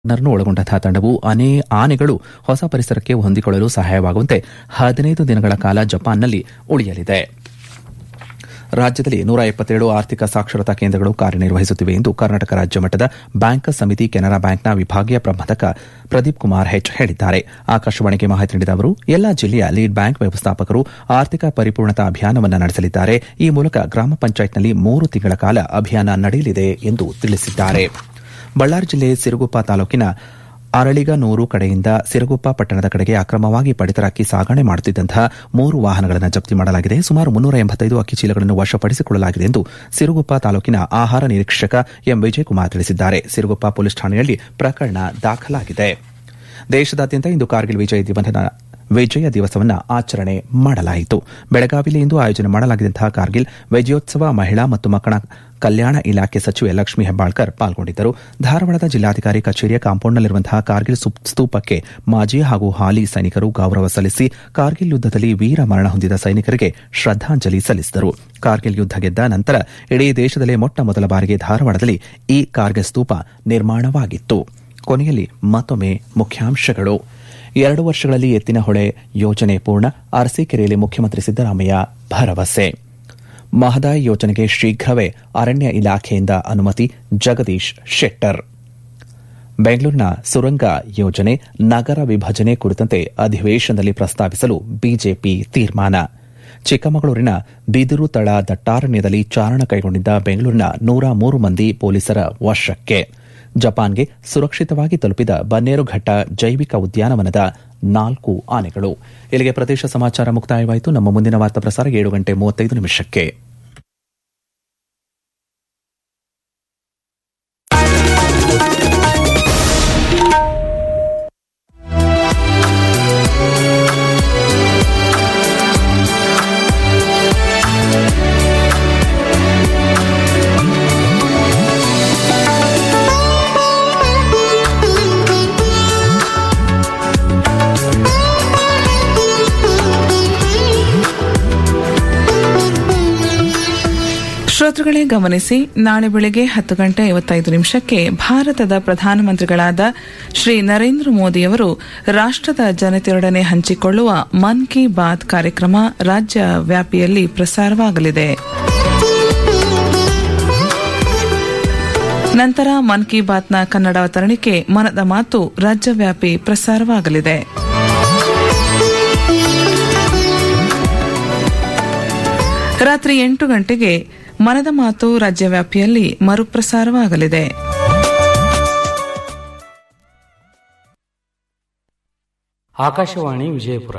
ನರನ್ನು ಒಳಗೊಂಡಂತಹ ತಂಡವು ಅನೇ ಆನೆಗಳು ಹೊಸ ಪರಿಸರಕ್ಕೆ ಹೊಂದಿಕೊಳ್ಳಲು ಸಹಾಯವಾಗುವಂತೆ ಹದಿನೈದು ದಿನಗಳ ಕಾಲ ಜಪಾನ್ನಲ್ಲಿ ಉಳಿಯಲಿದೆ ರಾಜ್ಯದಲ್ಲಿ ನೂರ ಎಪ್ಪತ್ತೇಳು ಆರ್ಥಿಕ ಸಾಕ್ಷರತಾ ಕೇಂದ್ರಗಳು ಕಾರ್ಯನಿರ್ವಹಿಸುತ್ತಿವೆ ಎಂದು ಕರ್ನಾಟಕ ರಾಜ್ಯ ಮಟ್ಟದ ಬ್ಯಾಂಕರ್ಸ್ ಸಮಿತಿ ಕೆನರಾ ಬ್ಯಾಂಕ್ನ ವಿಭಾಗೀಯ ಪ್ರಬಂಧಕ ಪ್ರದೀಪ್ ಕುಮಾರ್ ಹೆಚ್ ಹೇಳಿದ್ದಾರೆ ಆಕಾಶವಾಣಿಗೆ ಮಾಹಿತಿ ನೀಡಿದ ಅವರು ಎಲ್ಲಾ ಜಿಲ್ಲೆಯ ಲೀಡ್ ಬ್ಯಾಂಕ್ ವ್ಯವಸ್ಥಾಪಕರು ಆರ್ಥಿಕ ಪರಿಪೂರ್ಣತಾ ಅಭಿಯಾನವನ್ನು ನಡೆಸಲಿದ್ದಾರೆ ಈ ಮೂಲಕ ಗ್ರಾಮ ಪಂಚಾಯತ್ನಲ್ಲಿ ಮೂರು ತಿಂಗಳ ಕಾಲ ಅಭಿಯಾನ ನಡೆಯಲಿದೆ ಎಂದು ತಿಳಿಸಿದ್ದಾರೆ ಬಳ್ಳಾರಿ ಜಿಲ್ಲೆ ಸಿರುಗುಪ್ಪ ತಾಲೂಕಿನ ಅರಳಿಗನೂರು ಕಡೆಯಿಂದ ಸಿರುಗುಪ್ಪ ಪಟ್ಟಣದ ಕಡೆಗೆ ಅಕ್ರಮವಾಗಿ ಪಡಿತರ ಅಕ್ಕಿ ಸಾಗಣೆ ಮಾಡುತ್ತಿದ್ದಂತಹ ಮೂರು ವಾಹನಗಳನ್ನು ಜಪ್ತಿ ಮಾಡಲಾಗಿದೆ ಸುಮಾರು ಮುನ್ನೂರ ಎಂಬತ್ತೈದು ಅಕ್ಕಿ ಚೀಲಗಳನ್ನು ವಶಪಡಿಸಿಕೊಳ್ಳಲಾಗಿದೆ ಎಂದು ಸಿರುಗುಪ್ಪ ತಾಲೂಕಿನ ಆಹಾರ ನಿರೀಕ್ಷಕ ಎಂ ವಿಜಯಕುಮಾರ್ ತಿಳಿಸಿದ್ದಾರೆ ಸಿರುಗುಪ್ಪ ಪೊಲೀಸ್ ಠಾಣೆಯಲ್ಲಿ ಪ್ರಕರಣ ದಾಖಲಾಗಿದೆ ದೇಶದಾದ್ಯಂತ ಇಂದು ಕಾರ್ಗಿಲ್ ವಿಜಯ ದಿವಸ ವಿಜಯ ದಿವಸವನ್ನು ಆಚರಣೆ ಮಾಡಲಾಯಿತು ಬೆಳಗಾವಿಯಲ್ಲಿ ಇಂದು ಆಯೋಜನೆ ಮಾಡಲಾಗಿದ್ದಂತಹ ಕಾರ್ಗಿಲ್ ವಿಜಯೋತ್ಸವ ಮಹಿಳಾ ಮತ್ತು ಮಕ್ಕಳ ಕಲ್ಯಾಣ ಇಲಾಖೆ ಸಚಿವೆ ಲಕ್ಷ್ಮೀ ಹೆಬ್ಬಾಳ್ಕರ್ ಪಾಲ್ಗೊಂಡಿದ್ದರು ಧಾರವಾಡದ ಜಿಲ್ಲಾಧಿಕಾರಿ ಕಚೇರಿಯ ಕಾಂಪೌಂಡ್ನಲ್ಲಿರುವಂತಹ ಕಾರ್ಗಿಲ್ ಸ್ತೂಪಕ್ಕೆ ಮಾಜಿ ಹಾಗೂ ಹಾಲಿ ಸೈನಿಕರು ಗೌರವ ಸಲ್ಲಿಸಿ ಕಾರ್ಗಿಲ್ ಯುದ್ದದಲ್ಲಿ ವೀರ ಮರಣ ಹೊಂದಿದ ಸೈನಿಕರಿಗೆ ಶ್ರದ್ದಾಂಜಲಿ ಸಲ್ಲಿಸಿದರು ಕಾರ್ಗಿಲ್ ಯುದ್ದ ಗೆದ್ದ ನಂತರ ಇಡೀ ದೇಶದಲ್ಲೇ ಮೊಟ್ಟ ಮೊದಲ ಬಾರಿಗೆ ಧಾರವಾಡದಲ್ಲಿ ಈ ಕಾರ್ಗಿಲ್ ಸ್ತೂಪ ನಿರ್ಮಾಣವಾಗಿತ್ತು ಕೊನೆಯಲ್ಲಿ ಮತ್ತೊಮ್ಮೆ ಮುಖ್ಯಾಂಶಗಳು ಎರಡು ವರ್ಷಗಳಲ್ಲಿ ಎತ್ತಿನ ಹೊಳೆ ಯೋಜನೆ ಪೂರ್ಣ ಅರಸೀಕೆರೆಯಲ್ಲಿ ಮುಖ್ಯಮಂತ್ರಿ ಸಿದ್ದರಾಮಯ್ಯ ಭರವಸೆ ಮಹದಾಯಿ ಯೋಜನೆಗೆ ಶೀಘ್ರವೇ ಅರಣ್ಯ ಇಲಾಖೆಯಿಂದ ಅನುಮತಿ ಜಗದೀಶ್ ಶೆಟ್ಟರ್ ಬೆಂಗಳೂರಿನ ಸುರಂಗ ಯೋಜನೆ ನಗರ ವಿಭಜನೆ ಕುರಿತಂತೆ ಅಧಿವೇಶನದಲ್ಲಿ ಪ್ರಸ್ತಾವಿಸಲು ಬಿಜೆಪಿ ತೀರ್ಮಾನ ಚಿಕ್ಕಮಗಳೂರಿನ ಬಿದಿರು ತಳ ದಟ್ಟಾರಣ್ಯದಲ್ಲಿ ಚಾರಣ ಕೈಗೊಂಡಿದ್ದ ಬೆಂಗಳೂರಿನ ನೂರ ಮೂರು ಮಂದಿ ಪೊಲೀಸರ ವಶಕ್ಕೆ ಜಪಾನ್ಗೆ ಸುರಕ್ಷಿತವಾಗಿ ತಲುಪಿದ ಬನ್ನೇರುಘಟ್ಟ ಜೈವಿಕ ಉದ್ಯಾನವನದ ನಾಲ್ಕು ಆನೆಗಳು ಇಲ್ಲಿಗೆ ಪ್ರದೇಶ ಸಮಾಚಾರ ಮುಕ್ತಾಯವಾಯಿತು ನಮ್ಮ ಮುಂದಿನ ವಾರ್ತಾ ಪ್ರಸಾರ ಏಳು ಗಂಟೆ ಮೂವತ್ತೈದು ನಿಮಿಷಕ್ಕೆ ಶ್ರೋತೃಗಳೇ ಗಮನಿಸಿ ನಾಳೆ ಬೆಳಗ್ಗೆ ಹತ್ತು ಗಂಟೆ ಐವತ್ತೈದು ನಿಮಿಷಕ್ಕೆ ಭಾರತದ ಪ್ರಧಾನಮಂತ್ರಿಗಳಾದ ಶ್ರೀ ನರೇಂದ್ರ ಮೋದಿಯವರು ರಾಷ್ಟದ ಜನತೆಯೊಡನೆ ಹಂಚಿಕೊಳ್ಳುವ ಮನ್ ಕಿ ಬಾತ್ ಕಾರ್ಯಕ್ರಮ ರಾಜ್ಯ ವ್ಯಾಪಿಯಲ್ಲಿ ಪ್ರಸಾರವಾಗಲಿದೆ ನಂತರ ಮನ್ ಕಿ ಬಾತ್ನ ಕನ್ನಡ ಅವತರಣಿಕೆ ಮನದ ಮಾತು ರಾಜ್ಯವ್ಯಾಪಿ ಪ್ರಸಾರವಾಗಲಿದೆ ರಾತ್ರಿ ಎಂಟು ಗಂಟೆಗೆ ಮನದ ಮಾತು ರಾಜ್ಯವ್ಯಾಪಿಯಲ್ಲಿ ಮರುಪ್ರಸಾರವಾಗಲಿದೆ ಆಕಾಶವಾಣಿ ವಿಜಯಪುರ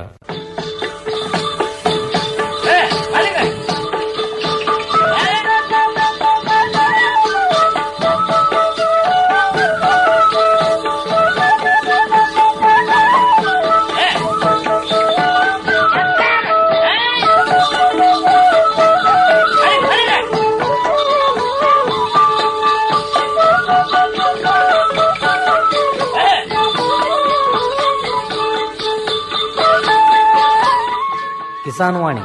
ಕಿಸಾನ್ ವಾಣಿ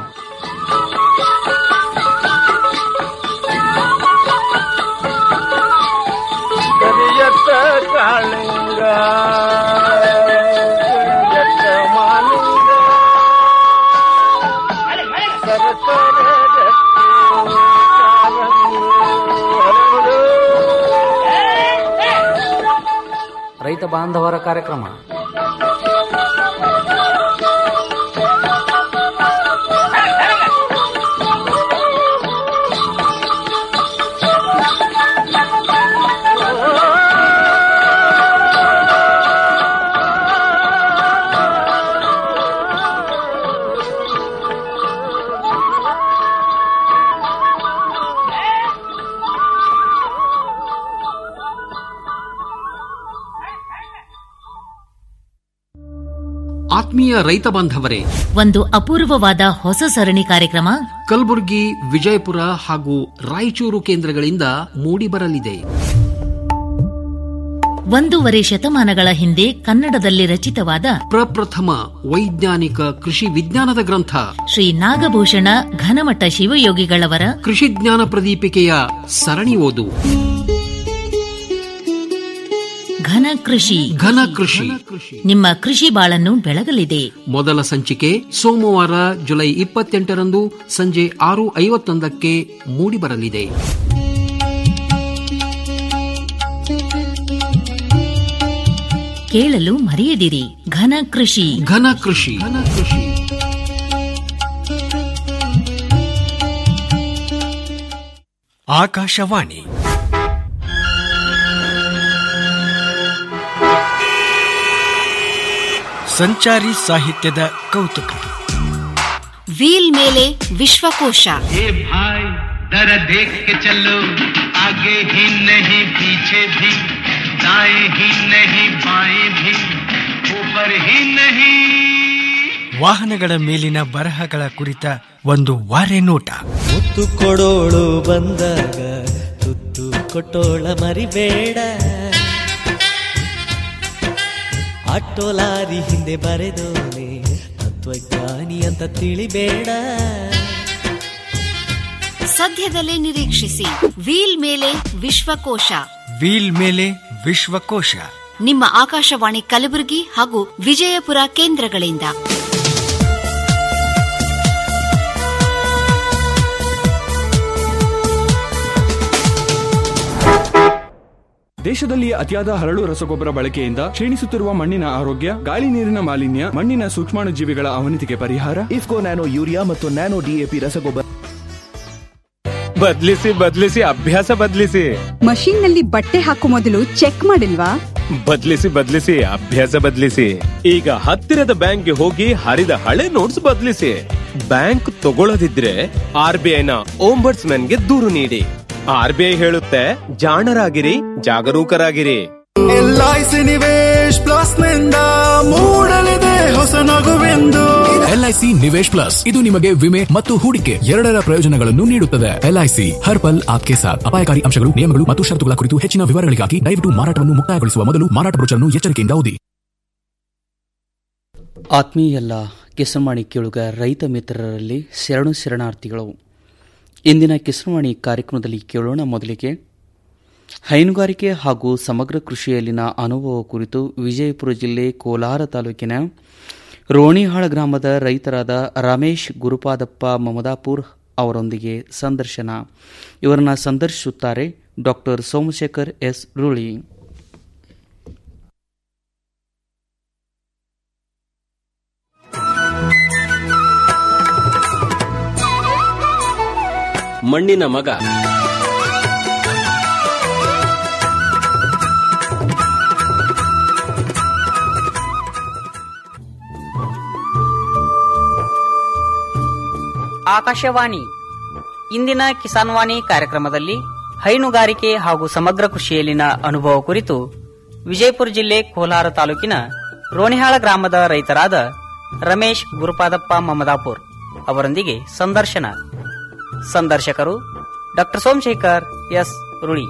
ಕರಿಯತ್ತ ಕಾಳಿಂಗ ಕರಿಯತ್ತ ಮಾಲಿಂಗ ಸರಸರ ರತ್ನ ಕಾರಂಗಿ ಹರಡು. ರೈತ ಬಾಂಧವರ ಕಾರ್ಯಕ್ರಮ ಆತ್ಮೀಯ ರೈತ ಬಾಂಧವರೇ ಒಂದು ಅಪೂರ್ವವಾದ ಹೊಸ ಸರಣಿ ಕಾರ್ಯಕ್ರಮ ಕಲಬುರಗಿ ವಿಜಯಪುರ ಹಾಗೂ ರಾಯಚೂರು ಕೇಂದ್ರಗಳಿಂದ ಮೂಡಿಬರಲಿದೆ ಒಂದೂವರೆ ಶತಮಾನಗಳ ಹಿಂದೆ ಕನ್ನಡದಲ್ಲಿ ರಚಿತವಾದ ಪ್ರಪ್ರಥಮ ವೈಜ್ಞಾನಿಕ ಕೃಷಿ ವಿಜ್ಞಾನದ ಗ್ರಂಥ ಶ್ರೀ ನಾಗಭೂಷಣ ಘನಮಠ ಶಿವಯೋಗಿಗಳವರ ಕೃಷಿ ಜ್ಞಾನ ಪ್ರದೀಪಿಕೆಯ ಸರಣಿ ಓದು ಘನ ಕೃಷಿ ಘನ ಕೃಷಿ ನಿಮ್ಮ ಕೃಷಿ ಬಾಳನ್ನು ಬೆಳಗಲಿದೆ ಮೊದಲ ಸಂಚಿಕೆ ಸೋಮವಾರ ಜುಲೈ ಇಪ್ಪತ್ತೆಂಟರಂದು ಸಂಜೆ ಆರು ಐವತ್ತೊಂದಕ್ಕೆ ಮೂಡಿಬರಲಿದೆ ಕೇಳಲು ಮರೆಯದಿರಿ ಘನ ಕೃಷಿ ಘನ ಕೃಷಿ ಘನ ಕೃಷಿ ಆಕಾಶವಾಣಿ ಸಂಚಾರಿ ಸಾಹಿತ್ಯದ ಕೌತುಕ ವೀಲ್ ಮೇಲೆ ವಿಶ್ವಕೋಶ ए भाई दर देख के चलो आगे ही नहीं पीछे भी दाएं ही नहीं बाएं भी ऊपर ही नहीं ವಾಹನಗಳ ಮೇಲಿನ ಬರಹಗಳ ಕುರಿತ ಒಂದು ವಾರೆ ನೋಟ ಮುತ್ತು ಕೊಡೋಳು ಬಂದಾಗ ತುತ್ತು ಕೊಟ್ಟೋಳ ಮರಿಬೇಡ ಆಟೋ ಲಾರಿ ಹಿಂದೆ ಬರೆದೋನೆ ತತ್ವಜ್ಞಾನಿ ಅಂತ ತಿಳಿಬೇಡ ಸದ್ಯದಲ್ಲೇ ನಿರೀಕ್ಷಿಸಿ ವೀಲ್ ಮೇಲೆ ವಿಶ್ವಕೋಶ ವೀಲ್ ಮೇಲೆ ವಿಶ್ವಕೋಶ ನಿಮ್ಮ ಆಕಾಶವಾಣಿ ಕಲಬುರಗಿ ಹಾಗೂ ವಿಜಯಪುರ ಕೇಂದ್ರಗಳಿಂದ ದೇಶದಲ್ಲಿ ಅತಿಯಾದ ಹರಳು ರಸಗೊಬ್ಬರ ಬಳಕೆಯಿಂದ ಕ್ಷೀಣಿಸುತ್ತಿರುವ ಮಣ್ಣಿನ ಆರೋಗ್ಯ ಗಾಳಿ ನೀರಿನ ಮಾಲಿನ್ಯ ಮಣ್ಣಿನ ಸೂಕ್ಷ್ಮಾಣುಜೀವಿಗಳ ಅವನತಿಗೆ ಪರಿಹಾರ ಇಫ್ಕೋ ನ್ಯಾನೋ ಯೂರಿಯಾ ಮತ್ತು ನ್ಯಾನೋ ಡಿಎಪಿ ರಸಗೊಬ್ಬರ ಬದ್ಲಿಸಿ ಬದ್ಲಿಸಿ ಅಭ್ಯಾಸ ಬದ್ಲಿಸಿ ಮಷೀನ್ ನಲ್ಲಿ ಬಟ್ಟೆ ಹಾಕೋ ಮೊದಲು ಚೆಕ್ ಮಾಡಿಲ್ವಾ ಬದ್ಲಿಸಿ ಬದ್ಲಿಸಿ ಅಭ್ಯಾಸ ಬದ್ಲಿಸಿ ಈಗ ಹತ್ತಿರದ ಬ್ಯಾಂಕ್ಗೆ ಹೋಗಿ ಹರಿದ ಹಳೆ ನೋಟ್ಸ್ ಬದ್ಲಿಸಿ ಬ್ಯಾಂಕ್ ತಗೊಳ್ಳದಿದ್ರೆ ಆರ್ ಬಿ ಐನ ಗೆ ದೂರು ನೀಡಿ ಆರ್ ಬಿ ಐ ಹೇಳುತ್ತೆ ಜಾಣರಾಗಿರಿ ಜಾಗರೂಕರಾಗಿರಿ L I C Nivesh plus ನಿಂದ ಮೂಡಲಿದೆ ಹೊಸ ನಗುವೆಂದು ಎಲ್ಐಸಿ ನಿವೇಶ್ ಪ್ಲಸ್ ಇದು ನಿಮಗೆ ವಿಮೆ ಮತ್ತು ಹೂಡಿಕೆ ಎರಡರ ಪ್ರಯೋಜನಗಳನ್ನು ನೀಡುತ್ತದೆ ಎಲ್ಐಸಿ ಹರ್ ಪಲ್ ಆಪ್ಕೆ ಸಾಥ್ ಅಪಾಯಕಾರಿ ಅಂಶಗಳು ನಿಯಮಗಳು ಮತ್ತು ಷರತ್ತುಗಳ ಕುರಿತು ಹೆಚ್ಚಿನ ವಿವರಗಳಿಗಾಗಿ ದಯವಿಟ್ಟು ಮಾರಾಟವನ್ನು ಮುಕ್ತಾಯಗೊಳಿಸುವ ಮೊದಲು ಮಾರಾಟ ಬ್ರೋಚರ್ನ್ನು ಎಚ್ಚರಿಕೆಯಿಂದ ಓದಿ ಆತ್ಮೀಯಲ್ಲ ಕಿಸಮಾಣಿ ಕೇಳುಗ ರೈತ ಮಿತ್ರರಲ್ಲಿ ಶರಣು ಶರಣಾರ್ಥಿಗಳು ಇಂದಿನ ಕಿಸಮಾಣಿ ಕಾರ್ಯಕ್ರಮದಲ್ಲಿ ಕೇಳೋಣ ಮೊದಲಿಗೆ ಹೈನುಗಾರಿಕೆ ಹಾಗೂ ಸಮಗ್ರ ಕೃಷಿಯಲ್ಲಿನ ಅನುಭವ ಕುರಿತು ವಿಜಯಪುರ ಜಿಲ್ಲೆ ಕೋಲಾರ ತಾಲೂಕಿನ ರೋಣಿಹಾಳ ಗ್ರಾಮದ ರೈತರಾದ ರಮೇಶ್ ಗುರುಪಾದಪ್ಪ ಮಮದಾಪುರ್ ಅವರೊಂದಿಗೆ ಸಂದರ್ಶನ ಇವರನ್ನ ಸಂದರ್ಶಿಸುತ್ತಾರೆ ಡಾಕ್ಟರ್ ಸೋಮಶೇಖರ್ ಎಸ್ ರೂಳಿ ಮಣ್ಣಿನ ಮಗ ಆಕಾಶವಾಣಿ ಇಂದಿನ ಕಿಸಾನ್ ವಾಣಿ ಕಾರ್ಯಕ್ರಮದಲ್ಲಿ ಹೈನುಗಾರಿಕೆ ಹಾಗೂ ಸಮಗ್ರ ಕೃಷಿಯಲ್ಲಿನ ಅನುಭವ ಕುರಿತು ವಿಜಯಪುರ ಜಿಲ್ಲೆ ಕೋಲಾರ ತಾಲೂಕಿನ ರೋಣಿಹಾಳ ಗ್ರಾಮದ ರೈತರಾದ ರಮೇಶ್ ಗುರುಪಾದಪ್ಪ ಮಮದಾಪುರ್ ಅವರೊಂದಿಗೆ ಸಂದರ್ಶನ ಸಂದರ್ಶಕರು ಡಾಕ್ಟರ್ ಸೋಮಶೇಖರ್ ಎಸ್ ರುಳಿ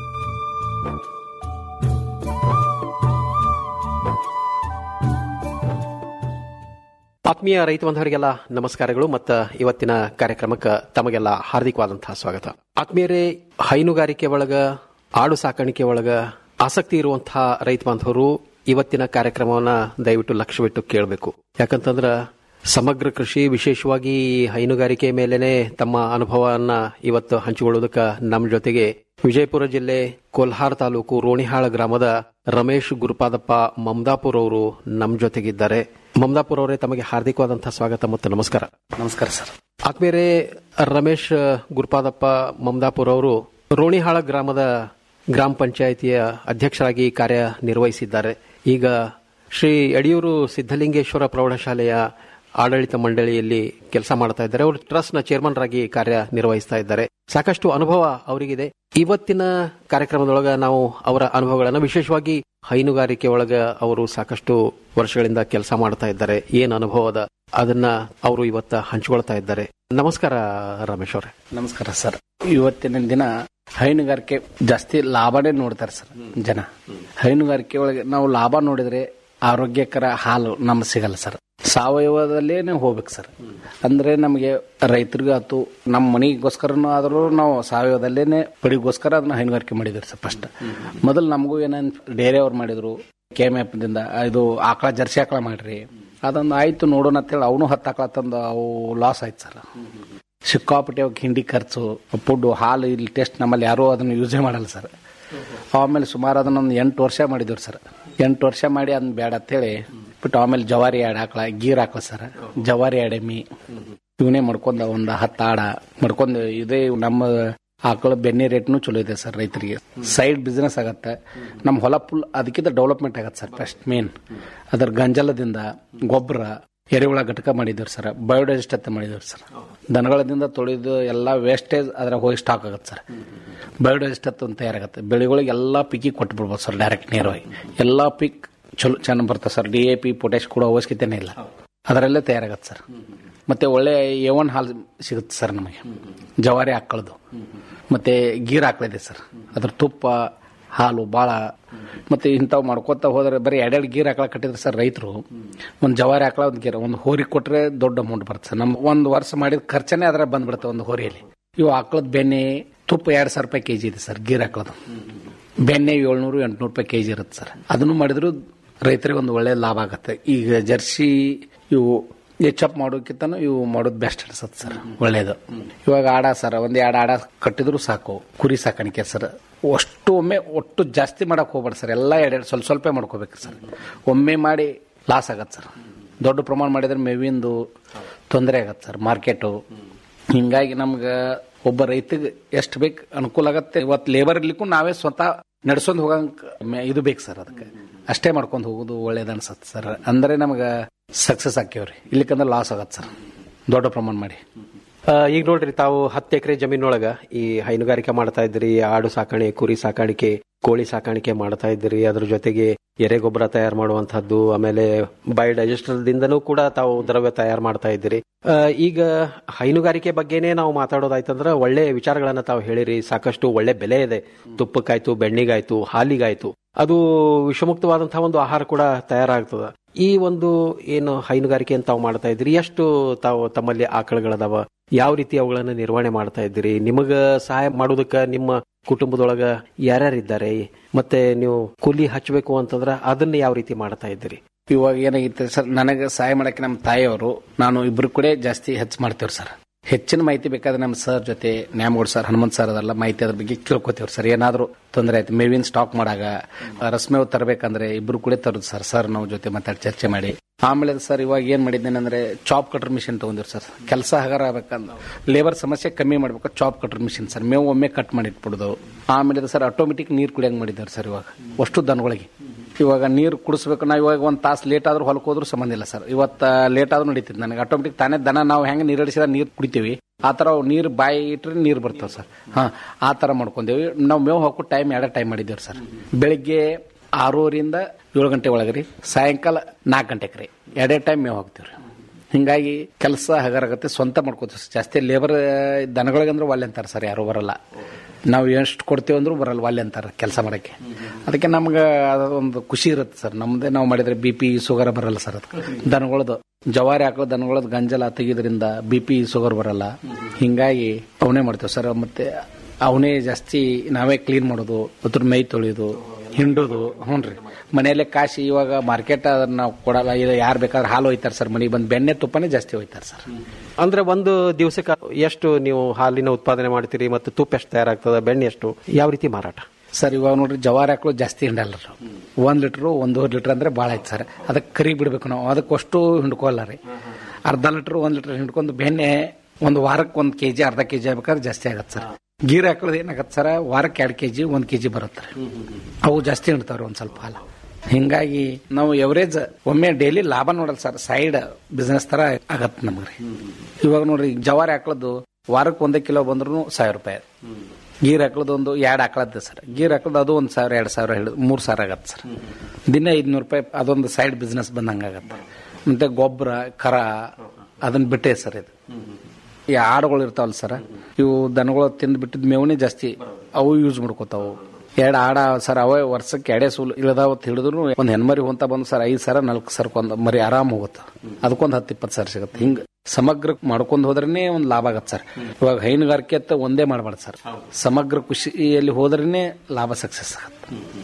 ಆತ್ಮೀಯ ರೈತ ಬಂಧವರಿಗೆಲ್ಲ ನಮಸ್ಕಾರಗಳು ಮತ್ತು ಇವತ್ತಿನ ಕಾರ್ಯಕ್ರಮಕ್ಕೆ ತಮಗೆಲ್ಲ ಹಾರ್ದಿಕವಾದಂತಹ ಸ್ವಾಗತ ಆತ್ಮೀಯರೇ ಹೈನುಗಾರಿಕೆ ಒಳಗ ಆಡು ಸಾಕಾಣಿಕೆ ಒಳಗ ಆಸಕ್ತಿ ಇರುವಂತಹ ರೈತ ಬಾಂಧವರು ಇವತ್ತಿನ ಕಾರ್ಯಕ್ರಮವನ್ನ ದಯವಿಟ್ಟು ಲಕ್ಷ್ಯವಿಟ್ಟು ಕೇಳಬೇಕು ಯಾಕಂತಂದ್ರ ಸಮಗ್ರ ಕೃಷಿ ವಿಶೇಷವಾಗಿ ಹೈನುಗಾರಿಕೆ ಮೇಲೆನೆ ತಮ್ಮ ಅನುಭವವನ್ನ ಇವತ್ತು ಹಂಚಿಕೊಳ್ಳುವುದಕ್ಕೆ ನಮ್ಮ ಜೊತೆಗೆ ವಿಜಯಪುರ ಜಿಲ್ಲೆ ಕೋಲ್ಹಾರ್ ತಾಲೂಕು ರೋಣಿಹಾಳ ಗ್ರಾಮದ ರಮೇಶ್ ಗುರುಪಾದಪ್ಪ ಮಮದಾಪುರ್ ಅವರು ನಮ್ಮ ಜೊತೆಗಿದ್ದಾರೆ ಮಮದಾಪುರ್ ಅವರೇ ತಮಗೆ ಹಾರ್ದಿಕವಾದಂತಹ ಸ್ವಾಗತ ಮತ್ತು ನಮಸ್ಕಾರ ನಮಸ್ಕಾರ ಸರ್ ಆತ್ಮೀಯರೇ ರಮೇಶ್ ಗುರುಪಾದಪ್ಪ ಮಮದಾಪುರ್ ಅವರು ರೋಣಿಹಾಳ ಗ್ರಾಮದ ಗ್ರಾಮ ಪಂಚಾಯಿತಿಯ ಅಧ್ಯಕ್ಷರಾಗಿ ಕಾರ್ಯನಿರ್ವಹಿಸಿದ್ದಾರೆ ಈಗ ಶ್ರೀ ಯಡಿಯೂರು ಸಿದ್ದಲಿಂಗೇಶ್ವರ ಪ್ರೌಢಶಾಲೆಯ ಆಡಳಿತ ಮಂಡಳಿಯಲ್ಲಿ ಕೆಲಸ ಮಾಡ್ತಾ ಇದ್ದಾರೆ ಅವರು ಟ್ರಸ್ಟ್ ನ ಚೇರ್ಮನ್ ಆಗಿ ಕಾರ್ಯನಿರ್ವಹಿಸ್ತಾ ಇದ್ದಾರೆ ಸಾಕಷ್ಟು ಅನುಭವ ಅವರಿಗಿದೆ ಇವತ್ತಿನ ಕಾರ್ಯಕ್ರಮದೊಳಗ ನಾವು ಅವರ ಅನುಭವಗಳನ್ನು ವಿಶೇಷವಾಗಿ ಹೈನುಗಾರಿಕೆ ಒಳಗ ಅವರು ಸಾಕಷ್ಟು ವರ್ಷಗಳಿಂದ ಕೆಲಸ ಮಾಡ್ತಾ ಇದ್ದಾರೆ ಏನ್ ಅನುಭವದ ಅದನ್ನ ಅವರು ಇವತ್ತ ಹಂಚಿಕೊಳ್ತಾ ಇದ್ದಾರೆ ನಮಸ್ಕಾರ ರಮೇಶ್ ಅವರೇ ನಮಸ್ಕಾರ ಸರ್ ಇವತ್ತಿನ ದಿನ ಹೈನುಗಾರಿಕೆ ಜಾಸ್ತಿ ಲಾಭನೇ ನೋಡ್ತಾರೆ ಸರ್ ಜನ ಹೈನುಗಾರಿಕೆ ಒಳಗೆ ನಾವು ಲಾಭ ನೋಡಿದ್ರೆ ಆರೋಗ್ಯಕರ ಹಾಲು ನಮ್ಗೆ ಸಿಗಲ್ಲ ಸರ್ ಸಾವಯವದಲ್ಲೇನೆ ಹೋಗ್ಬೇಕು ಸರ್ ಅಂದ್ರೆ ನಮಗೆ ರೈತರಿಗೂ ಆತು ನಮ್ಮ ಮನಿಗೋಸ್ಕರನೂ ಆದ್ರೂ ನಾವು ಸಾವಯವದಲ್ಲೇನೆ ಪಡಿಗೋಸ್ಕರ ಅದನ್ನ ಹೈನುಗಾರಿಕೆ ಮಾಡಿದ್ರಿ ಸರ್ ಫಸ್ಟ್ ಮೊದಲು ನಮಗೂ ಏನೇನು ಡೇರೆ ಅವ್ರು ಮಾಡಿದ್ರು ಕೆ ಎಮ್ ಎಫ್ ದಿಂದ ಇದು ಆಕಳ ಜರ್ಸಿ ಆಕಳ ಮಾಡ್ರಿ ಅದೊಂದು ಆಯ್ತು ನೋಡೋಣ ಅಂತೇಳಿ ಅವನು ಹತ್ತು ಆಕಳ ತಂದು ಅವು ಲಾಸ್ ಆಯ್ತು ಸರ್ ಸಿಕ್ಕಾಪಟ್ಟೆ ಅವಕ್ಕೆ ಹಿಂಡಿ ಖರ್ಚು ಫುಡ್ ಹಾಲು ಇಲ್ಲಿ ಟೆಸ್ಟ್ ನಮ್ಮಲ್ಲಿ ಯಾರೂ ಅದನ್ನು ಯೂಸೇ ಮಾಡಲ್ಲ ಸರ್ ಆಮೇಲೆ ಸುಮಾರು ಅದನ್ನೊಂದು ಎಂಟು ವರ್ಷ ಮಾಡಿದ್ರು ಸರ್ ಎಂಟು ವರ್ಷ ಮಾಡಿ ಅದನ್ನ ಬೇಡ ಅಂತೇಳಿ ಬಿಟ್ಟು ಆಮೇಲೆ ಜವಾರಿ ಎರಡು ಹಾಕ್ಲ ಗೀರ್ ಹಾಕ್ಲ ಸರ್ ಜವಾರಿ ಎಡೆಮಿ ಇವನೇ ಮಾಡ್ಕೊಂಡ ಒಂದು ಹತ್ತು ಆಡ ಮಾಡ್ಕೊಂಡು ಇದೇ ನಮ್ಮ ಆಕಳ ಬೆಣ್ಣೆ ರೇಟ್ನು ಚಲೋ ಇದೆ ಸರ್ ರೈತರಿಗೆ ಸೈಡ್ ಬಿಸ್ನೆಸ್ ಆಗತ್ತೆ ನಮ್ಮ ಹೊಲ ಫುಲ್ ಅದಕ್ಕಿಂತ ಡೆವಲಪ್ಮೆಂಟ್ ಆಗತ್ತೆ ಸರ್ ಫಸ್ಟ್ ಮೇನ್ ಅದರ ಗಂಜಲದಿಂದ ಗೊಬ್ಬರ ಎರೆಹುಳ ಘಟಕ ಮಾಡಿದ್ರು ಸರ್ ಬಯೋಡೈಜೆಸ್ಟ್ ಅಂತ ಮಾಡಿದ್ರು ಸರ್ ದನಗಳದಿಂದ ತೊಳೆದು ಎಲ್ಲ ವೇಸ್ಟೇಜ್ ಅದ್ರ ಹೋಗಿ ಸ್ಟಾಕ್ ಆಗುತ್ತೆ ಸರ್ ಬಯೋಡೈಜೆಸ್ಟ್ ಅಂತ ಒಂದು ತಯಾರಾಗುತ್ತೆ ಬೆಳೆಗಳಿಗೆ ಎಲ್ಲ ಪಿಕ್ಕಿಗೆ ಕೊಟ್ಟು ಬಿಡ್ಬೋದು ಸರ್ ಡೈರೆಕ್ಟ್ ನೇರವಾಗಿ ಎಲ್ಲ ಪಿಕ್ ಚಲೋ ಚೆನ್ನಾಗಿ ಬರ್ತದೆ sir D A P potash ಕೊಡೋ ಅವಶ್ಯಕತೆನೇ ಇಲ್ಲ ಅದರಲ್ಲೇ ತಯಾರಾಗತ್ತೆ ಸರ್ ಮತ್ತೆ ಒಳ್ಳೆ ಎ ಒನ್ ಹಾಲು ಸಿಗುತ್ತೆ ಸರ್ ನಮಗೆ ಜವಾರಿ ಹಾಕೊಳ್ಳೋದು ಮತ್ತೆ ಗೀರ್ ಹಾಕ್ಲಿದೆ ಸರ್ ಅದ್ರ ತುಪ್ಪ ಹಾಲು ಭಾಳ ಮತ್ತೆ ಇಂಥವು ಮಾಡ್ಕೋತಾ ಹೋದ್ರೆ ಬರೀ ಎರಡೆರಡು ಗೀರ್ ಹಾಕಳ ಕಟ್ಟಿದ್ರೆ ಸರ್ ರೈತರು ಒಂದು ಜವಾರಿ ಹಾಕಳ ಒಂದು ಗೀರ್ ಒಂದು ಹೋರಿ ಕೊಟ್ರೆ ದೊಡ್ಡ ಅಮೌಂಟ್ ಬರುತ್ತೆ ಸರ್ ನಮ್ಮ ಒಂದು ವರ್ಷ ಮಾಡಿದ ಖರ್ಚನೇ ಅದರ ಬಂದ್ಬಿಡುತ್ತೆ ಒಂದು ಹೋರಿಯಲ್ಲಿ ಇವು ಹಾಕ್ಳದ್ ಬೆಣ್ಣೆ ತುಪ್ಪ ಎರಡು ಸಾವಿರ ರೂಪಾಯಿ ಕೆಜಿ ಇದೆ ಸರ್ ಗೀರ್ ಹಾಕೋದು ಬೆಣ್ಣೆ ಏಳ್ನೂರು ಎಂಟ್ನೂರು ರೂಪಾಯಿ ಕೆಜಿ ಇರುತ್ತೆ ಸರ್ ಅದನ್ನು ಮಾಡಿದ್ರು ರೈತರಿಗೆ ಒಂದು ಒಳ್ಳೆ ಲಾಭ ಆಗುತ್ತೆ ಈಗ ಜರ್ಸಿ ಇವು ಹೆಚ್ಚಪ್ ಮಾಡೋಕ್ಕಿಂತ ಇವು ಮಾಡೋದು ಬೆಸ್ಟ್ ಅನ್ಸುತ್ತೆ ಸರ್ ಒಳ್ಳೇದು ಇವಾಗ ಆಡ ಸರ್ ಒಂದ್ ಎರಡು ಆಡ ಕಟ್ಟಿದ್ರು ಸಾಕು ಕುರಿ ಸಾಕಾಣಿಕೆ ಸರ್ ಅಷ್ಟು ಒಮ್ಮೆ ಒಟ್ಟು ಜಾಸ್ತಿ ಮಾಡಕ್ ಹೋಗ್ಬೇಡ ಸರ್ ಎಲ್ಲ ಎರಡೆರಡು ಸ್ವಲ್ಪ ಸ್ವಲ್ಪ ಮಾಡ್ಕೋಬೇಕು ಸರ್ ಒಮ್ಮೆ ಮಾಡಿ ಲಾಸ್ ಆಗತ್ತೆ ಸರ್ ದೊಡ್ಡ ಪ್ರಮಾಣ ಮಾಡಿದ್ರೆ ಮೇವಿಂದು ತೊಂದರೆ ಆಗತ್ತೆ ಸರ್ ಮಾರ್ಕೆಟು ಹಿಂಗಾಗಿ ನಮ್ಗೆ ಒಬ್ಬ ರೈತಗೆ ಎಷ್ಟು ಬೇಕು ಅನುಕೂಲ ಆಗತ್ತೆ ಇವತ್ತು ಲೇಬರ್ ಇರ್ಲಿಕ್ಕೂ ನಾವೇ ಸ್ವತಃ ನಡ್ಸೊಂದು ಹೋಗಂಗ್ ಮೆ- ಇದು ಬೇಕು ಸರ್ ಅದಕ್ಕೆ ಅಷ್ಟೇ ಮಾಡ್ಕೊಂಡು ಹೋಗೋದು ಒಳ್ಳೇದು ಅನ್ಸತ್ತೆ ಸರ್ ಅಂದ್ರೆ ನಮ್ಗೆ ಸಕ್ಸಸ್ ಆಕ್ಯವ್ರಿ ಇಲ್ಲಿಕಂದ್ರೆ ಲಾಸ್ ಆಗತ್ತೆ ಸರ್ ದೊಡ್ಡ ಪ್ರಮಾಣ ಮಾಡಿ ಆ, ಈಗ ನೋಡ್ರಿ ತಾವು ಹತ್ತು ಎಕರೆ ಜಮೀನೊಳಗ ಈ ಹೈನುಗಾರಿಕೆ ಮಾಡ್ತಾ ಇದ್ರಿ ಆಡು ಸಾಕಾಣೆ ಕುರಿ ಸಾಕಾಣಿಕೆ ಕೋಳಿ ಸಾಕಾಣಿಕೆ ಮಾಡ್ತಾ ಇದ್ರಿ ಅದ್ರ ಜೊತೆಗೆ ಎರೆ ಗೊಬ್ಬರ ತಯಾರು ಮಾಡುವಂತಹದ್ದು ಆಮೇಲೆ ಬಯೋಡೈಜೆಸ್ಟರ್ ದಿಂದನೂ ಕೂಡ ತಾವು ದ್ರವ್ಯ ತಯಾರು ಮಾಡ್ತಾ ಇದ್ದೀರಿ ಆ, ಈಗ ಹೈನುಗಾರಿಕೆ ಬಗ್ಗೆನೇ ನಾವು ಮಾತಾಡೋದಾಯ್ತಂದ್ರ ಒಳ್ಳೆ ವಿಚಾರಗಳನ್ನ ತಾವು ಹೇಳಿರಿ ಸಾಕಷ್ಟು ಒಳ್ಳೆ ಬೆಲೆ ಇದೆ ತುಪ್ಪಕ್ಕಾಯ್ತು ಬೆಣ್ಣಿಗಾಯ್ತು ಹಾಲಿಗಾಯ್ತು ಅದು ವಿಷಮುಕ್ತವಾದಂತಹ ಒಂದು ಆಹಾರ ಕೂಡ ತಯಾರಾಗ್ತದ ಈ ಒಂದು ಏನು ಹೈನುಗಾರಿಕೆ ಅಂತ ತಾವು ಮಾಡ್ತಾ ಇದ್ರಿ ಎಷ್ಟು ತಾವು ತಮ್ಮಲ್ಲಿ ಆಕಳಗಳದಾವ ಯಾವ ರೀತಿ ಅವುಗಳನ್ನ ನಿರ್ವಹಣೆ ಮಾಡ್ತಾ ಇದ್ದೀರಿ ನಿಮಗ ಸಹಾಯ ಮಾಡೋದಕ್ಕ ನಿಮ್ಮ ಕುಟುಂಬದೊಳಗ ಯಾರ್ಯಾರಿದ್ದಾರೆ ಮತ್ತೆ ನೀವು ಕೂಲಿ ಹಚ್ಚಬೇಕು ಅಂತಂದ್ರ ಅದನ್ನ ಯಾವ ರೀತಿ ಮಾಡ್ತಾ ಇದ್ದೀರಿ ಇವಾಗ ಏನಾಗಿತ್ತು ಸರ್ ನನಗೆ ಸಹಾಯ ಮಾಡಕ್ಕೆ ನಮ್ಮ ತಾಯಿಯವರು ನಾನು ಇಬ್ರು ಕೂಡ ಜಾಸ್ತಿ ಹೆಚ್ಚು ಮಾಡ್ತೇವ್ರಿ ಸರ್ ಹೆಚ್ಚಿನ ಮಾಹಿತಿ ಬೇಕಾದ್ರೆ ನಮ್ಮ ಸರ್ ಜೊತೆ ನ್ಯಾಮಗೌಡ್ ಸರ್ ಹನುಮಂತ್ ಸರ್ ಅದೆಲ್ಲ ಮಾಹಿತಿ ಅದ್ರ ಬಗ್ಗೆ ಕೇಳ್ಕೊತೀವ್ರಿ ಸರ್ ಏನಾದರೂ ತೊಂದರೆ ಆಯ್ತು ಮೇವಿನ ಸ್ಟಾಕ್ ಮಾಡಾಗ ರಸ್ಮೇವ್ ತರಬೇಕಂದ್ರೆ ಇಬ್ರು ಕೂಡ ತರುದು ಸರ್ ಸರ್ ನಾವು ಜೊತೆ ಮಾತಾಡಿ ಚರ್ಚೆ ಮಾಡಿ ಆಮೇಲೆ ಸರ್ ಇವಾಗ ಏನ್ ಮಾಡಿದ್ದೇನೆ ಅಂದ್ರೆ ಚಾಪ್ ಕಟರ್ ಮಿಷಿನ್ ತಗೊಂಡಿವ್ರಿ ಸರ್ ಕೆಲಸ ಹಗರ ಆಗ್ಬೇಕಂದ್ರೆ ಲೇಬರ್ ಸಮಸ್ಯೆ ಕಮ್ಮಿ ಮಾಡ್ಬೇಕು ಚಾಪ್ ಕಟರ್ ಮಿಷಿನ್ ಸರ್ ಮೇವು ಒಮ್ಮೆ ಕಟ್ ಮಾಡಿ ಇಟ್ಬಿಡುದು ಆಮೇಲೆ ಸರ್ ಆಟೋಮೆಟಿಕ್ ನೀರು ಕುಡಿಯಂಗ್ ಮಾಡಿದ್ದಾರೆ ಸರ್ ಇವಾಗ ಅಷ್ಟು ದನಗಳಿಗೆ ಇವಾಗ ನೀರು ಕುಡಿಸ್ಬೇಕು ನಾವು ಇವಾಗ ಒಂದು ತಾಸು ಲೇಟ್ ಆದ್ರೂ ಹೊಲಕ್ಕೆ ಹೋದ್ರೂ ಸಂಬಂಧ ಇಲ್ಲ ಸರ್ ಇವತ್ತು ಲೇಟ್ ಆದ್ರೂ ನಡೀತಿತ್ತು ನನಗೆ ಆಟೋಮೆಟಿಕ್ ತಾನೇ ದನ ನಾವು ಹೆಂಗೆ ನೀರಡಿಸಿದ ನೀರು ಕುಡಿತೀವಿ ಆ ಥರ ಅವು ನೀರು ಬಾಯಿ ಇಟ್ಟರೆ ನೀರು ಬರ್ತಾವೆ ಸರ್ ಹಾಂ ಆ ಥರ ಮಾಡ್ಕೊಂಡೇವಿ ನಾವು ಮೇವು ಹಾಕೋ ಟೈಮ್ ಎರಡೇ ಟೈಮ್ ಮಾಡಿದ್ದೇವೆ ಸರ್ ಬೆಳಿಗ್ಗೆ ಆರೂವರೆಯಿಂದ ಏಳು ಗಂಟೆ ಒಳಗೆ ರೀ ಸಾಯಂಕಾಲ ನಾಲ್ಕು ಗಂಟೆಗೆ ರೀ ಎರಡೇ ಟೈಮ್ ಮೇವು ಹಾಕ್ತೀವಿ ರೀ ಹಿಂಗಾಗಿ ಕೆಲಸ ಹಗರಾಗತ್ತೆ ಸ್ವಂತ ಮಾಡ್ಕೋತೀವಿ ಸರ್ ಜಾಸ್ತಿ ಲೇಬರ್ ದನಗಳಿಗಂದ್ರೆ ಒಲ್ಲೆ ಅಂತಾರೆ ಸರ್ ಯಾರು ಬರಲ್ಲ ನಾವು ಎಷ್ಟು ಕೊಡ್ತೀವಿ ಅಂದ್ರೂ ಬರಲ್ಲ ಒಲ್ಲೆ ಅಂತಾರೆ ಕೆಲಸ ಮಾಡಕ್ಕೆ ಅದಕ್ಕೆ ನಮ್ಗೆ ಅದೊಂದು ಖುಷಿ ಇರುತ್ತೆ ಸರ್ ನಮ್ದೇ ನಾವು ಮಾಡಿದ್ರೆ ಬಿ ಪಿ ಶುಗರ್ ಬರಲ್ಲ ಸರ್ ಅದಕ್ಕೆ ದನಗಳದು ಜವಾರಿ ಹಾಕೋ ದನಗಳದ್ ಗಂಜಲ ತೆಗಿದ್ರಿಂದ ಬಿ ಪಿ ಶುಗರ್ ಬರಲ್ಲ ಹಿಂಗಾಗಿ ಅವನೇ ಮಾಡ್ತೇವೆ ಸರ್ ಮತ್ತೆ ಅವನೇ ಜಾಸ್ತಿ ನಾವೇ ಕ್ಲೀನ್ ಮಾಡೋದು ಅದ್ರ ಮೈ ತೊಳೆಯೋದು ಹಿಂಡೋದು ಹ್ಞೂ ರೀ ಮನೆಯಲ್ಲೇ ಕಾಶಿ ಇವಾಗ ಮಾರ್ಕೆಟ್ ಅದನ್ನ ನಾವು ಕೊಡಲ್ಲ ಇಲ್ಲ ಯಾರು ಬೇಕಾದ್ರೆ ಹಾಲು ಒಯ್ತಾರೆ ಸರ್ ಮನೆಗೆ ಬಂದು ಬೆಣ್ಣೆ ತುಪ್ಪನೇ ಜಾಸ್ತಿ ಒಯ್ತಾರೆ ಸರ್ ಅಂದ್ರೆ ಒಂದು ದಿವಸಕ್ಕೆ ಎಷ್ಟು ನೀವು ಹಾಲಿನ ಉತ್ಪಾದನೆ ಮಾಡ್ತೀರಿ ಮತ್ತು ತುಪ್ಪ ಎಷ್ಟು ತಯಾರಾಗ್ತದ ಬೆಣ್ಣೆ ಎಷ್ಟು ಯಾವ ರೀತಿ ಮಾರಾಟ ಸರ್ ಇವಾಗ ನೋಡ್ರಿ ಜವಾರಿ ಹಾಕಲು ಜಾಸ್ತಿ ಹಿಂಡಲ್ಲ ರೀ ಒಂದ್ ಲೀಟ್ರು ಒಂದೂವರೆ ಲೀಟರ್ ಅಂದ್ರೆ ಭಾಳ ಆಯ್ತು ಸರ್ ಅದಕ್ಕೆ ಕರಿ ಬಿಡ್ಬೇಕು ನಾವು ಅದಕ್ಕೆ ಅಷ್ಟು ಹಿಂಡ್ಕೊಲ್ಲ ರೀ ಅರ್ಧ ಲೀಟರ್ ಒಂದ್ ಲೀಟರ್ ಹಿಂಡ್ಕೊಂಡು ಬೆಣ್ಣೆ ಒಂದು ವಾರಕ್ಕೆ ಒಂದ್ ಕೆಜಿ ಅರ್ಧ ಕೆಜಿ ಆಗ್ಬೇಕಾದ್ರೆ ಜಾಸ್ತಿ ಆಗತ್ತೆ ಸರ್ ಗೀರ್ ಹಾಕೋದು ಏನಾಗತ್ತೆ ಸರ್ ವಾರಕ್ಕೆ ಎರಡು ಕೆಜಿ ಒಂದ್ ಕೆಜಿ ಬರುತ್ತೆ ರೀ ಅವು ಜಾಸ್ತಿ ಹಿಂಡ್ತಾವ್ರಿ ಒಂದ್ ಸ್ವಲ್ಪ ಹಾಲು ಹಿಂಗಾಗಿ ನಾವು ಎವರೇಜ್ ಒಮ್ಮೆ ಡೈಲಿ ಲಾಭ ನೋಡಲ್ಲ ಸರ್ ಸೈಡ್ ಬಿಸ್ನೆಸ್ ತರ ಆಗತ್ತೆ ನಮ್ಗೆ ರೀ ಇವಾಗ ನೋಡ್ರಿ ಈಗ ಜವಾರಿ ಹಾಕ್ಳದ್ದು ವಾರಕ್ಕೆ ಒಂದೇ ಕಿಲೋ ಬಂದ್ರು ಸಾವಿರ ರೂಪಾಯಿ ಗೀರ್ ಹಾಕ್ಳದ್ದು ಒಂದು ಎರಡು ಹಾಕ್ಳದ್ದು ಸರ್ ಗೀರ್ ಹಾಕ್ಳದ್ದು ಅದು ಒಂದು ಸಾವಿರ ಎರಡು ಸಾವಿರ ಹಿಡಿದು ಮೂರು ಸಾವಿರ ಆಗತ್ತೆ ಸರ್ ದಿನ ಐದ್ನೂರು ರೂಪಾಯಿ ಅದೊಂದು ಸೈಡ್ ಬಿಸ್ನೆಸ್ ಬಂದಂಗೆ ಆಗತ್ತೆ ಮತ್ತೆ ಗೊಬ್ಬರ ಕರ ಅದನ್ನ ಬಿಟ್ಟೆ ಸರ್ ಇದು ಈ ಆಡುಗಳು ಇರ್ತಾವಲ್ಲ ಸರ್ ಇವು ದನಗಳು ತಿಂದು ಬಿಟ್ಟಿದ್ ಮೇವನೇ ಜಾಸ್ತಿ ಅವು ಯೂಸ್ ಮಾಡ್ಕೋತಾವು ಎರಡು ಆಡ ಸರ್ ಅವೇ ವರ್ಷಕ್ಕೆ ಎಡೆ ಸೂಲು ಇಳದಾವತ್ ಹಿಡಿದ್ರು ಒಂದ್ ಹೆಣ್ಮರಿ ಹೊಂತ ಬಂದು ಸರ್ ಐದು ಸರ ನಾಲ್ಕು ಸರ್ ಒಂದ್ ಮರಿ ಆರಾಮ್ ಹೋಗುತ್ತೆ ಅದಕ್ಕೊಂದ್ ಹತ್ತು ಇಪ್ಪತ್ತು ಸಾವಿರ ಸಿಗುತ್ತೆ ಹಿಂಗ ಸಮಗ್ರ ಮಾಡ್ಕೊಂಡು ಹೋದ್ರೇನೆ ಒಂದ್ ಲಾಭ ಆಗತ್ತೆ ಸರ್ ಇವಾಗ ಹೈನುಗಾರಿಕೆ ಅಂತ ಒಂದೇ ಮಾಡಬಾರ್ದು ಸರ್ ಸಮಗ್ರ ಕೃಷಿಯಲ್ಲಿ ಹೋದ್ರೇನೆ ಲಾಭ ಸಕ್ಸಸ್ ಆಗತ್ತೆ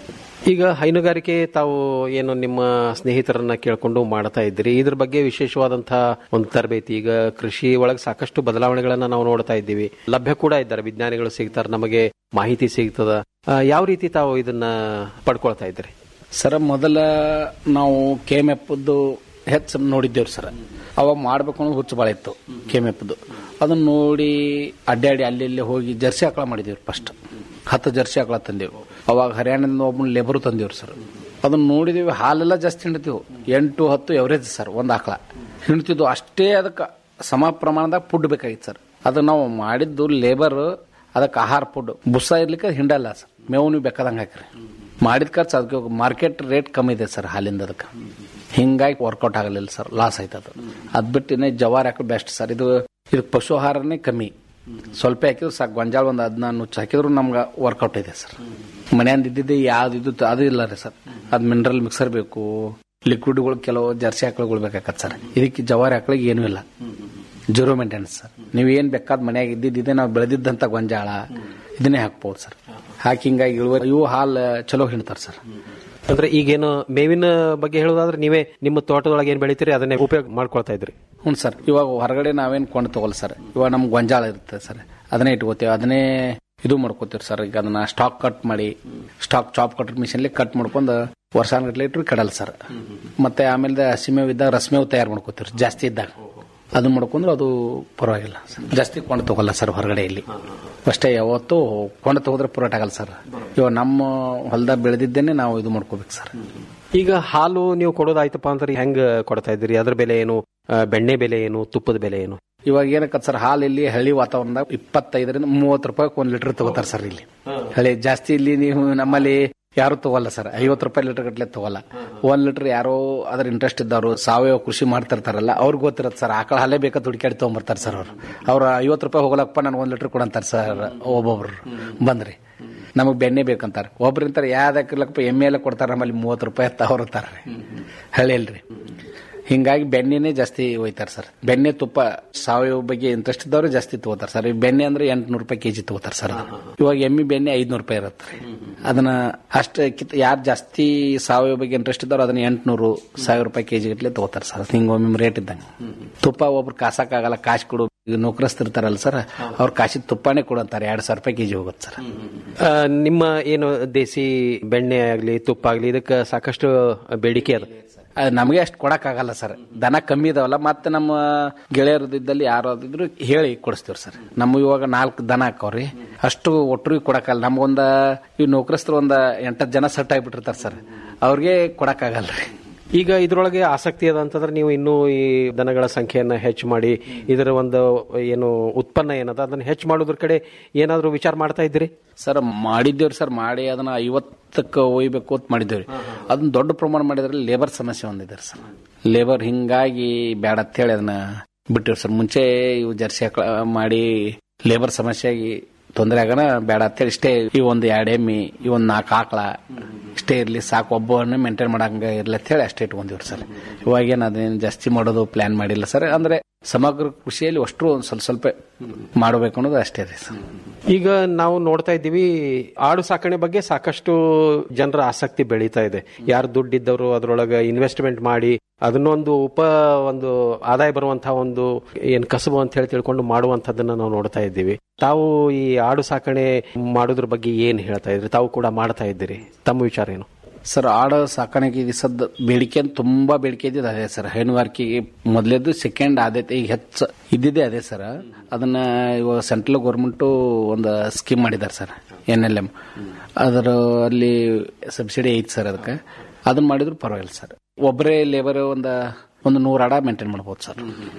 ಈಗ ಹೈನುಗಾರಿಕೆ ತಾವು ಏನು ನಿಮ್ಮ ಸ್ನೇಹಿತರನ್ನ ಕೇಳ್ಕೊಂಡು ಮಾಡ್ತಾ ಇದ್ದೀರಿ ಇದ್ರ ಬಗ್ಗೆ ವಿಶೇಷವಾದಂತಹ ಒಂದು ತರಬೇತಿ ಈಗ ಕೃಷಿ ಒಳಗೆ ಸಾಕಷ್ಟು ಬದಲಾವಣೆಗಳನ್ನ ನಾವು ನೋಡ್ತಾ ಇದ್ದೀವಿ ಲಭ್ಯ ಕೂಡ ಇದ್ದಾರೆ ವಿಜ್ಞಾನಿಗಳು ಸಿಗ್ತಾರೆ ನಮಗೆ ಮಾಹಿತಿ ಸಿಗ್ತದ ಆ, ಯಾವ ರೀತಿ ತಾವು ಇದನ್ನ ಪಡ್ಕೊಳ್ತಾ ಇದ್ದೀರಿ ಸರ್ ಮೊದಲ ನಾವು ಕೆ ಎಮ್ ಎಫ್ದು ಹೆಚ್ಚು ನೋಡಿದ್ದೇವ್ರಿ ಸರ್ ಅವಾಗ ಮಾಡ್ಬೇಕು ಅನ್ನೋದು ಹುಚ್ಚು ಭಾಳ ಇತ್ತು ಕೆ ಎಮ್ ಎಫ್ದು ಅದನ್ನ ನೋಡಿ ಅಡ್ಡಾಡಿ ಅಲ್ಲಿ ಇಲ್ಲಿ ಹೋಗಿ ಜರ್ಸಿ ಆಕಳ ಮಾಡಿದೇವ್ರಿ ಫಸ್ಟ್ ಹತ್ತು ಜರ್ಸಿ ಆಕಳ ತಂದೇವು ಅವಾಗ ಹರಿಯಾಣದಿಂದ ಒಬ್ಬನ ಲೇಬರು ತಂದೇವ್ರಿ ಸರ್ ಅದನ್ನ ನೋಡಿದೀವಿ ಹಾಲೆಲ್ಲ ಜಾಸ್ತಿ ಹಿಂಡ್ತೀವಿ ಎಂಟು ಹತ್ತು ಎವರೇಜ್ ಸರ್ ಒಂದು ಆಕಳ ಹಿಂಡ್ತಿದ್ವು ಅಷ್ಟೇ ಅದಕ್ಕೆ ಸಮ ಪ್ರಮಾಣದಾಗ ಫುಡ್ ಬೇಕಾಗಿತ್ತು ಸರ್ ಅದು ನಾವು ಮಾಡಿದ್ದು ಲೇಬರ್ ಅದಕ್ಕೆ ಆಹಾರ ಫುಡ್ ಬುಸ್ಸ ಇರ್ಲಿಕ್ಕೆ ಹಿಂಡಲ್ಲ ಸರ್ ಮೇವು ನೀವು ಬೇಕಾದಂಗೆ ಹಾಕ್ರಿ ಮಾಡಿದ ಖರ್ಚು ಅದಕ್ಕೆ ಮಾರ್ಕೆಟ್ ರೇಟ್ ಕಮ್ಮಿ ಇದೆ ಸರ್ ಹಾಲಿಂದ ಅದಕ್ಕೆ ಹಿಂಗಾಗಿ ವರ್ಕೌಟ್ ಆಗಲಿಲ್ಲ ಸರ್ ಲಾಸ್ ಆಯ್ತು ಅದು ಅದ್ ಬಿಟ್ಟು ಇನ್ನೇ ಜವಾರಿ ಹಾಕೋದು ಬೆಸ್ಟ್ ಸರ್ ಇದು ಇದು ಪಶು ಆಹಾರನೇ ಕಮ್ಮಿ ಸ್ವಲ್ಪ ಹಾಕಿದ್ರು ಸಾಕು ಗೊಂಜಾಳ ಒಂದು ಹದಿನಾರು ನುಚ್ಚು ಹಾಕಿದ್ರು ನಮ್ಗೆ ವರ್ಕೌಟ್ ಇದೆ ಸರ್ ಮನೆಯಿಂದ ಇದ್ದಿದ್ದೆ ಯಾವ್ದು ಇದು ಅದು ಇಲ್ಲ ರೀ ಸರ್ ಅದು ಮಿನರಲ್ ಮಿಕ್ಸರ್ ಬೇಕು ಲಿಕ್ವಿಡ್ಗಳು ಕೆಲವು ಜರ್ಸಿ ಆಕಳುಗಳು ಬೇಕಾಗತ್ತೆ ಸರ್ ಇದಕ್ಕೆ ಜವಾರಿ ಆಕಳಿಗೆ ಏನೂ ಇಲ್ಲ ಜೀರೋ ಮೇಂಟೆನೆನ್ಸ್ ಸರ್ ನೀವು ಏನ್ ಬೇಕಾದ ಮನ್ಯಾಗ ಇದ್ದಿದ್ದೆ ನಾವು ಬೆಳೆದಿದ್ದಂತ ಗೊಂಜಾಳ ಇದನ್ನೇ ಹಾಕ್ಬೋದು ಸರ್ ಹಾಕಿ ಹಿಂಗಾಗಿ ಇಳುವರಿ ಇವು ಹಾಲು ಚಲೋ ಹಿಂಡ್ತಾರೆ ಸರ್ ಅಂದ್ರೆ ಈಗೇನು ಮೇವಿನ ಬಗ್ಗೆ ಹೇಳೋದಾದ್ರೆ ನೀವೇ ನಿಮ್ಮ ತೋಟದೊಳಗೆ ಏನ್ ಬೆಳಿತೀರಿ ಅದನ್ನೇ ಉಪಯೋಗ ಮಾಡ್ಕೊಳ್ತಾ ಇದ್ರಿ ಹ್ಞೂ ಸರ್ ಇವಾಗ ಹೊರಗಡೆ ನಾವೇನು ಕೊಂಡು ತಗೋಲ್ಲ ಸರ್ ಇವಾಗ ನಮ್ಗೆ ಗೊಂಜಾಳ ಇರುತ್ತೆ ಸರ್ ಅದನ್ನೇ ಇಟ್ಕೋತೀವಿ ಅದನ್ನೇ ಇದು ಮಾಡ್ಕೋತೀವಿ ಸರ್ ಈಗ ಅದನ್ನ ಸ್ಟಾಕ್ ಕಟ್ ಮಾಡಿ ಸ್ಟಾಕ್ ಚಾಪ್ ಕಟ್ ಮಿಷನ್ಲಿ ಕಟ್ ಮಾಡ್ಕೊಂಡು ವರ್ಷಾನ್ಗಟ್ಲೆ ಇಟ್ರು ಕೆಡಲ್ಲ ಸರ್ ಮತ್ತೆ ಆಮೇಲೆ ಹಸಿಮೇವ್ ಇದ್ದಾಗ ರಸಮೇವ್ ತಯಾರು ಮಾಡ್ಕೋತೀವಿ ಜಾಸ್ತಿ ಇದ್ದಾಗ ಅದು ಮಾಡ್ಕೊಂಡ್ರೆ ಅದು ಪರವಾಗಿಲ್ಲ ಸರ್. ಜಾಸ್ತಿ ಕೊಂಡು ತಗೋಲ್ಲ ಸರ್ ಹೊರಗಡೆ ಇಲ್ಲಿ ಅಷ್ಟೇ ಯಾವತ್ತೂ ಕೊಂಡು ತಗೋದ್ರೆ ಪುರಾಟ ಆಗಲ್ಲ ಸರ್ ಇವಾಗ ನಮ್ಮ ಹೊಲದಾಗ ಬೆಳೆದಿದ್ದೇನೆ ನಾವು ಇದು ಮಾಡ್ಕೋಬೇಕು ಸರ್ ಈಗ ಹಾಲು ನೀವು ಕೊಡೋದಾಯ್ತಪ್ಪ ಅಂದ್ರೆ ಹೆಂಗ್ ಕೊಡ್ತಾ ಇದ್ದೀರಿ ಅದ್ರ ಬೆಲೆ ಏನು ಆ, ಬೆಣ್ಣೆ ಬೆಲೆ ಏನು ತುಪ್ಪದ ಬೆಲೆ ಏನು ಇವಾಗ ಏನಕ್ಕತ್ ಸರ್ ಹಾಲು ಇಲ್ಲಿ ಹಳ್ಳಿ ವಾತಾವರಣದಾಗ ಇಪ್ಪತ್ತೈದರಿಂದ ಮೂವತ್ತು ರೂಪಾಯಿ ಒಂದ್ ಲೀಟರ್ ತಗೋತಾರ ಸರ್ ಇಲ್ಲಿ ಹಳ್ಳಿ ಜಾಸ್ತಿ ಇಲ್ಲಿ ನೀವು ನಮ್ಮಲ್ಲಿ ಯಾರು ತಗೋಲ್ಲ ಸರ್ ಐವತ್ತು ರೂಪಾಯಿ ಲೀಟರ್ ಗಟ್ಲೆ ತಗೋಲ್ಲ ಒಂದ್ ಲೀಟರ್ ಯಾರೋ ಅದ್ರ ಇಂಟ್ರೆಸ್ಟ್ ಇದ್ದವರು ಸಾವಯವ ಕೃಷಿ ಮಾಡ್ತಿರ್ತಾರಲ್ಲ ಅವ್ರಿಗೆ ಗೊತ್ತಿರತ್ತೆ ಸರ್ ಆಕಳ ಹಾಲೇ ಬೇಕಾದ ಹುಡುಕಾಡಿ ತಗೊಂಬರ್ತಾರೆ ಸರ್ ಅವ್ರು ಅವ್ರ ಐವತ್ತು ರೂಪಾಯಿ ಹೋಗಲಪ್ಪ ನಾನು ಒಂದ್ ಲೀಟರ್ ಕೊಡಂತಾರೆ ಸರ್ ಒಬ್ಬೊಬ್ರು ಬಂದ್ರಿ ನಮಗ್ ಬೆಣ್ಣೆ ಬೇಕಂತಾರೆ ಒಬ್ರು ಅಂತಾರೆ ಯಾವ್ದಕ್ಕಿಲ್ಲಪ್ಪ ಎಮ್ಮೆ ಎಲ್ಲ ಕೊಡ್ತಾರ ನಮ್ಮಲ್ಲಿ ಮೂವತ್ತು ರೂಪಾಯಿ ಅಂತ ಅವ್ರು ಅಂತಾರೆ ಹಳ್ಳಿಯಲ್ರಿ ಹಿಂಗಾಗಿ ಬೆಣ್ಣೆನೇ ಜಾಸ್ತಿ ಒಯ್ತಾರೆ ಸರ್ ಬೆಣ್ಣೆ ತುಪ್ಪ ಸಾವಯವ ಬಗ್ಗೆ ಇಂಟ್ರೆಸ್ಟ್ ಇದ್ದವ್ರು ಜಾಸ್ತಿ ತಗೋತಾರೆ ಸರ್ ಈ ಬೆಣ್ಣೆ ಅಂದ್ರೆ ಎಂಟ್ನೂರು ರೂಪಾಯಿ ಕೆಜಿ ತಗೋತಾರೆ ಸರ್ ಅದು. ಇವಾಗ ಎಮ್ಮಿ ಬೆಣ್ಣೆ ಐದ್ನೂರು ರೂಪಾಯಿ ಇರುತ್ತೆ ರೀ. ಅದನ್ನ ಅಷ್ಟ ಯಾರು ಜಾಸ್ತಿ ಸಾವಯವ ಬಗ್ಗೆ ಇಂಟ್ರೆಸ್ಟ್ ಇದ್ದವ್ರು ಅದನ್ನ ಎಂಟ್ನೂರು ಸಾವಿರ ರೂಪಾಯಿ ಕೆಜಿ ಗಟ್ಲೆ ತಗೋತಾರೆ ಸರ್ ಹಿಂಗ ಒಮ್ಮೆ ರೇಟ್ ಇದ್ದಂಗೆ ತುಪ್ಪ ಒಬ್ರು ಕಾಸಕ್ಕಾಗಲ್ಲ ಕಾಸು ಕೊಡು ಈಗ ನೌಕರಸ್ಥಿರ್ತಾರಲ್ಲ ಸರ್ ಅವ್ರ ಕಾಸಿದ ತುಪ್ಪನೇ ಕೊಡಂತಾರೆ ಎರಡ್ ಸಾವಿರ ರೂಪಾಯಿ ಕೆಜಿ ಹೋಗುತ್ತೆ ಸರ್ ಆ, ನಿಮ್ಮ ಏನು ದೇಸಿ ಬೆಣ್ಣೆ ಆಗ್ಲಿ ತುಪ್ಪ ಆಗ್ಲಿ ಇದಕ್ಕೆ ಸಾಕಷ್ಟು ಬೇಡಿಕೆ ಅದ ಅದು ನಮಗೆ ಅಷ್ಟು ಕೊಡಕ್ಕಾಗಲ್ಲ ಸರ್ ದನ ಕಮ್ಮಿ ಇದಾವಲ್ಲ ಮತ್ತೆ ನಮ್ಮ ಗೆಳೆಯರದಿದ್ದಲ್ಲಿ ಯಾರಾದಿದ್ರು ಹೇಳಿ ಕೊಡಿಸ್ತೀವಿ ಸರ್ ನಮ್ಮ ಇವಾಗ ನಾಲ್ಕು ದನ ಹಾಕವ್ರಿ ಅಷ್ಟು ಒಟ್ಟರಿಗೆ ಕೊಡಕ್ಕಾಗಲ್ಲ ನಮ್ಗೊಂದ ಈ ನೌಕರಸ್ಥರು ಒಂದ ಎಂಟತ್ತು ಜನ ಸೆಟ್ ಆಗಿಬಿಟ್ಟಿರ್ತಾರೆ ಸರ್ ಅವ್ರಿಗೆ ಕೊಡಕ್ಕಾಗಲ್ಲ ರೀ ಈಗ ಇದ್ರೊಳಗೆ ಆಸಕ್ತಿ ಅದ ಅಂತಂದ್ರೆ ನೀವು ಇನ್ನೂ ಈ ದನಗಳ ಸಂಖ್ಯೆಯನ್ನ ಹೆಚ್ಚು ಮಾಡಿ ಇದರ ಒಂದು ಏನು ಉತ್ಪನ್ನ ಏನದ ಅದನ್ನ ಹೆಚ್ಚು ಮಾಡೋದ್ರ ಕಡೆ ಏನಾದರೂ ವಿಚಾರ ಮಾಡ್ತಾ ಇದ್ದೀರಿ ಸರ್ ಮಾಡಿದ್ದೇವ್ರಿ ಸರ್ ಮಾಡಿ ಅದನ್ನ ಐವತ್ತಕ್ಕೆ ಒಯ್ಬೇಕು ಅಂತ ಮಾಡಿದ್ದೇವ್ರಿ ಅದನ್ನ ದೊಡ್ಡ ಪ್ರಮಾಣ ಮಾಡಿದ್ರೆ ಲೇಬರ್ ಸಮಸ್ಯೆ ಒಂದಿದೆ ಸರ್ ಲೇಬರ್ ಹಿಂಗಾಗಿ ಬೇಡ ಅಂತ ಹೇಳಿ ಅದನ್ನ ಬಿಟ್ಟಿವ್ರಿ ಸರ್ ಮುಂಚೆ ಇವು ಜರ್ಸಿ ಹಾಕ್ಳ ಮಾಡಿ ಲೇಬರ್ ಸಮಸ್ಯೆ ಆಗಿ ತೊಂದರೆ ಆಗೋಣ ಬೇಡ ಅಂತೇಳಿ ಇಷ್ಟೇ ಈ ಒಂದು ಎರಡು ಎಮ್ಮಿ ಈ ಒಂದು ನಾಲ್ಕು ಆಕಳ ಇಷ್ಟೇ ಇರ್ಲಿ ಸಾಕು ಒಬ್ಬವನ್ನೇ ಮೇಂಟೈನ್ ಮಾಡಂಗ ಇರ್ಲಿ ಅಂತ ಹೇಳಿ ಅಷ್ಟೇ ಇಟ್ಕೊಂಡಿವ್ರಿ ಸರ್ ಇವಾಗೇನು ಅದೇನು ಜಾಸ್ತಿ ಮಾಡೋದು ಪ್ಲಾನ್ ಮಾಡಿಲ್ಲ ಸರ್ ಅಂದ್ರೆ ಸಮಗ್ರ ಕೃಷಿಯಲ್ಲಿ ಅಷ್ಟು ಒಂದ್ ಸ್ವಲ್ಪ ಸ್ವಲ್ಪ ಮಾಡಬೇಕು ಅನ್ನೋದು ಅಷ್ಟೇ ರೀ ಸರ್ ಈಗ ನಾವು ನೋಡ್ತಾ ಇದ್ದೀವಿ ಆಡು ಸಾಕಣೆ ಬಗ್ಗೆ ಸಾಕಷ್ಟು ಜನರ ಆಸಕ್ತಿ ಬೆಳೀತಾ ಇದೆ ಯಾರು ದುಡ್ಡಿದ್ದವರು ಅದರೊಳಗೆ ಇನ್ವೆಸ್ಟ್ಮೆಂಟ್ ಮಾಡಿ ಅದನ್ನೊಂದು ಉಪ ಒಂದು ಆದಾಯ ಬರುವಂತಹ ಒಂದು ಏನ್ ಕಸಬು ಅಂತ ಹೇಳಿ ತಿಳ್ಕೊಂಡು ಮಾಡುವಂತದ್ದನ್ನ ನಾವು ನೋಡ್ತಾ ಇದ್ದೀವಿ ತಾವು ಈ ಆಡು ಸಾಕಣೆ ಮಾಡೋದ್ರ ಬಗ್ಗೆ ಏನ್ ಹೇಳ್ತಾ ಇದ್ರಿ ತಾವು ಕೂಡ ಮಾಡ್ತಾ ಇದ್ದೀರಿ ತಮ್ಮ ವಿಚಾರ ಏನು ಸರ್ ಆಡ ಸಾಕಾಣಿಕೆ ಈಗ ಸದ್ದ ಬೇಡಿಕೆ ಅಂತ ತುಂಬಾ ಬೇಡಿಕೆ ಇದ್ದಿದ್ದು ಅದೇ ಸರ್ ಹೈನುಗಾರಿಕೆಗೆ ಮೊದಲೇದು ಸೆಕೆಂಡ್ ಆದ್ಯತೆ ಈಗ ಹೆಚ್ಚು ಇದ್ದಿದ್ದೇ ಅದೇ ಸರ್ ಅದನ್ನ ಇವಾಗ ಸೆಂಟ್ರಲ್ ಗೌರ್ಮೆಂಟು ಒಂದು ಸ್ಕೀಮ್ ಮಾಡಿದ್ದಾರೆ ಸರ್ ಎನ್ ಎಲ್ ಎಂ ಅದರ ಅಲ್ಲಿ ಸಬ್ಸಿಡಿ ಐತಿ ಸರ್ ಅದಕ್ಕೆ ಅದನ್ನ ಮಾಡಿದ್ರು ಪರವಾಗಿಲ್ಲ ಸರ್ ಒಬ್ಬರೇ ಲೇಬರ್ ಒಂದು ಒಂದು ನೂರು ಆಡ ಮೇಂಟೈನ್ ಮಾಡ್ಬೋದು ಸರ್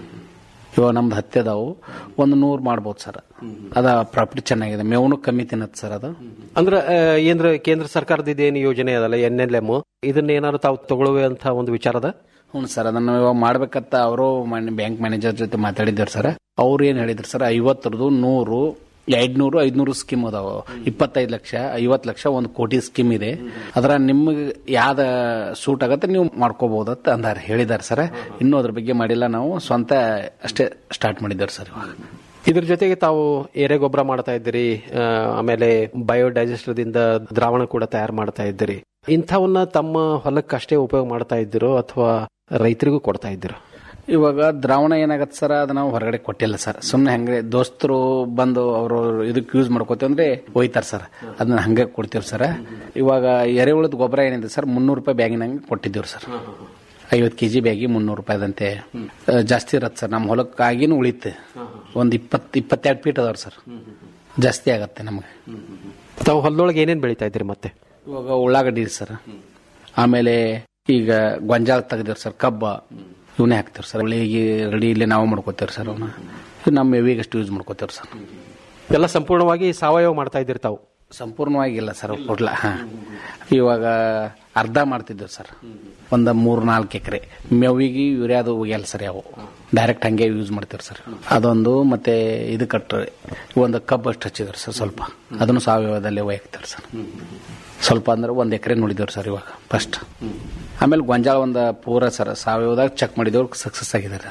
ಇವಾಗ ನಮ್ದು ಹತ್ತಿ ಅದಾವು ಒಂದು ನೂರು ಮಾಡ್ಬೋದು ಸರ್ ಅದ ಪ್ರಾಫಿಟ್ ಚೆನ್ನಾಗಿದೆ ಮೇವನು ಕಮ್ಮಿ ತಿನ್ನತ್ ಸರ್ ಅದು ಅಂದ್ರೆ ಆ, ಏನ್ರ ಕೇಂದ್ರ ಸರ್ಕಾರದ ಇದೇನು ಯೋಜನೆ ಅದಲ್ಲ ಎನ್ ಎಲ್ ಎಂ ಇದನ್ನ ಏನಾದ್ರು ತಾವು ತಗೊಳ್ಳುವಂತ ಒಂದು ವಿಚಾರ ಅದ ಹ್ಞೂ ಸರ್ ಅದನ್ನ ಇವಾಗ ಮಾಡ್ಬೇಕಂತ ಅವರು ಬ್ಯಾಂಕ್ ಮ್ಯಾನೇಜರ್ ಜೊತೆ ಮಾತಾಡಿದ್ರು ಸರ್ ಅವ್ರು ಏನ್ ಹೇಳಿದ್ರು ಸರ್ ಐವತ್ತರದು ನೂರು ಐದ್ನೂರು ಐದ್ನೂರು ಸ್ಕೀಮ್ ಅದಾವ ಇಪ್ಪತ್ತೈದು ಲಕ್ಷ ಐವತ್ತು ಲಕ್ಷ ಒಂದು ಕೋಟಿ ಸ್ಕೀಮ್ ಇದೆ ಅದರ ನಿಮ್ಗೆ ಯಾವ್ದ ಸೂಟ್ ಆಗತ್ತೆ ನೀವು ಮಾಡ್ಕೋಬಹುದತ್ತ ಅಂದಾರೆ ಹೇಳಿದಾರೆ ಸರ್ ಇನ್ನೂ ಅದ್ರ ಬಗ್ಗೆ ಮಾಡಿಲ್ಲ ನಾವು ಸ್ವಂತ ಅಷ್ಟೇ ಸ್ಟಾರ್ಟ್ ಮಾಡಿದ್ದಾರೆ ಸರ್ ಇವಾಗ ಇದ್ರ ಜೊತೆಗೆ ತಾವು ಎರೆ ಗೊಬ್ಬರ ಮಾಡ್ತಾ ಇದ್ದೀರಿ ಆ, ಆಮೇಲೆ ಬಯೋಡೈಜೆಸ್ಟರ್ದಿಂದ ದ್ರಾವಣ ಕೂಡ ತಯಾರು ಮಾಡ್ತಾ ಇದ್ದೀರಿ ಇಂಥವನ್ನ ತಮ್ಮ ಹೊಲಕ್ಕಷ್ಟೇ ಉಪಯೋಗ ಮಾಡ್ತಾ ಇದ್ದೀರೋ ಅಥವಾ ರೈತರಿಗೂ ಕೊಡ್ತಾ ಇದ್ದೀರೋ ಇವಾಗ ದ್ರಾವಣ ಏನಾಗತ್ತೆ ಸರ್ ಅದು ನಾವು ಹೊರಗಡೆ ಕೊಟ್ಟಿಲ್ಲ ಸರ್ ಸುಮ್ಮನೆ ಹಂಗೆ ದೋಸ್ತರು ಬಂದು ಅವರು ಇದಕ್ಕೆ ಯೂಸ್ ಮಾಡ್ಕೋತೀವಿ ಅಂದ್ರೆ ಒಯ್ತಾರೆ ಸರ್ ಅದನ್ನ ಹಂಗೆ ಕೊಡ್ತೀವಿ ಸರ್ ಇವಾಗ ಎರೆಹುಳದ ಗೊಬ್ಬರ ಏನಿದೆ ಸರ್ ಮುನ್ನೂರು ರೂಪಾಯಿ ಬ್ಯಾಗಿನಂಗೆ ಕೊಟ್ಟಿದ್ದೀವಿ ಸರ್ ಐವತ್ತು ಕೆಜಿ ಬ್ಯಾಗಿ ಮುನ್ನೂರು ರೂಪಾಯಿದಂತೆ ಆ, ಜಾಸ್ತಿ ಇರತ್ತೆ ಸರ್ ನಮ್ಮ ಹೊಲಕ್ಕಾಗಿನೂ ಉಳಿತೆ ಒಂದು ಇಪ್ಪತ್ತು ಇಪ್ಪತ್ತೆರಡು ಫೀಟ್ ಅದಾವ್ರಿ ಸರ್ ಜಾಸ್ತಿ ಆಗತ್ತೆ ನಮಗೆ ತಾವು ಹೊಲದೊಳಗೆ ಏನೇನು ಬೆಳೀತಾ ಇದ್ದೀರಿ ಮತ್ತೆ ಇವಾಗ ಉಳ್ಳಾಗಡ್ಡಿ ಇದೆ ಸರ್ ಆಮೇಲೆ ಈಗ ಗೊಂಜಾಳ ತೆಗ್ದಿವ್ರಿ ಸರ್ ಕಬ್ಬ ಇವನ್ನೇ ಹಾಕ್ತಿವ್ರಿ ಸರ್ ಒಳ್ಳೆಗೆ ರೆಡಿ ಇಲ್ಲೇ ನಾವು ಮಾಡ್ಕೋತೀವ್ರಿ ಸರ್ ಅವನ್ನ ನಮ್ಮ ಮೇವಿಗೆ ಅಷ್ಟು ಯೂಸ್ ಮಾಡ್ಕೋತೀವ್ರಿ ಸರ್ ಎಲ್ಲ ಸಂಪೂರ್ಣವಾಗಿ ಸಾವಯವ ಮಾಡ್ತಾ ಇದ್ದೀರಿ ತಾವು ಸಂಪೂರ್ಣವಾಗಿ ಇಲ್ಲ ಸರ್ ಕೊಡ್ಲ ಹಾ ಇವಾಗ ಅರ್ಧ ಮಾಡ್ತಿದ್ದೇವೆ ಸರ್ ಒಂದು ಮೂರ್ ನಾಲ್ಕು ಎಕರೆ ಮೇವಿಗೆ ಯೂರಿಯಾದು ಒಗ್ಯಲ್ಲ ಸರ್ ಯಾವ ಡೈರೆಕ್ಟ್ ಹಂಗೆ ಯೂಸ್ ಮಾಡ್ತೀವಿ ಸರ್ ಅದೊಂದು ಮತ್ತೆ ಇದು ಕಟ್ಟ್ರಿ ಒಂದು ಕಬ್ಬು ಅಷ್ಟು ಹಚ್ಚಿದ್ರು ಸರ್ ಸ್ವಲ್ಪ ಅದನ್ನು ಸಾವಯವದಲ್ಲೇ ಒಯ್ಯಕ್ತಾರೆ ಸರ್ ಸ್ವಲ್ಪ ಅಂದ್ರೆ ಒಂದು ಎಕರೆ ನೋಡಿದೇವ್ರಿ ಸರ್ ಇವಾಗ ಫಸ್ಟ್ ಆಮೇಲೆ ಗೊಂಜಾಳ ಒಂದು ಪೂರ ಸರ್ ಸಾವಯವದಾಗ ಚೆಕ್ ಮಾಡಿದವ್ರು ಸಕ್ಸಸ್ ಆಗಿದ್ದಾರೆ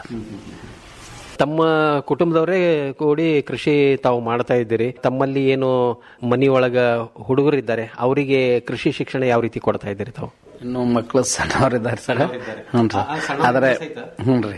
ತಮ್ಮ ಕುಟುಂಬದವರೇ ಕೂಡಿ ಕೃಷಿ ತಾವು ಮಾಡ್ತಾ ಇದ್ದೀರಿ ತಮ್ಮಲ್ಲಿ ಏನು ಮನಿ ಒಳಗ ಹುಡುಗರಿದ್ದಾರೆ ಅವರಿಗೆ ಕೃಷಿ ಶಿಕ್ಷಣ ಯಾವ ರೀತಿ ಕೊಡ್ತಾ ಇದ್ದೀರಿ ತಾವು ಇನ್ನು ಮಕ್ಕಳು ಸಣ್ಣವರಿದ್ದಾರೆ ಸರ್ ಹ್ಞೂ ಆದ್ರೆ ಹ್ಞೂ ರೀ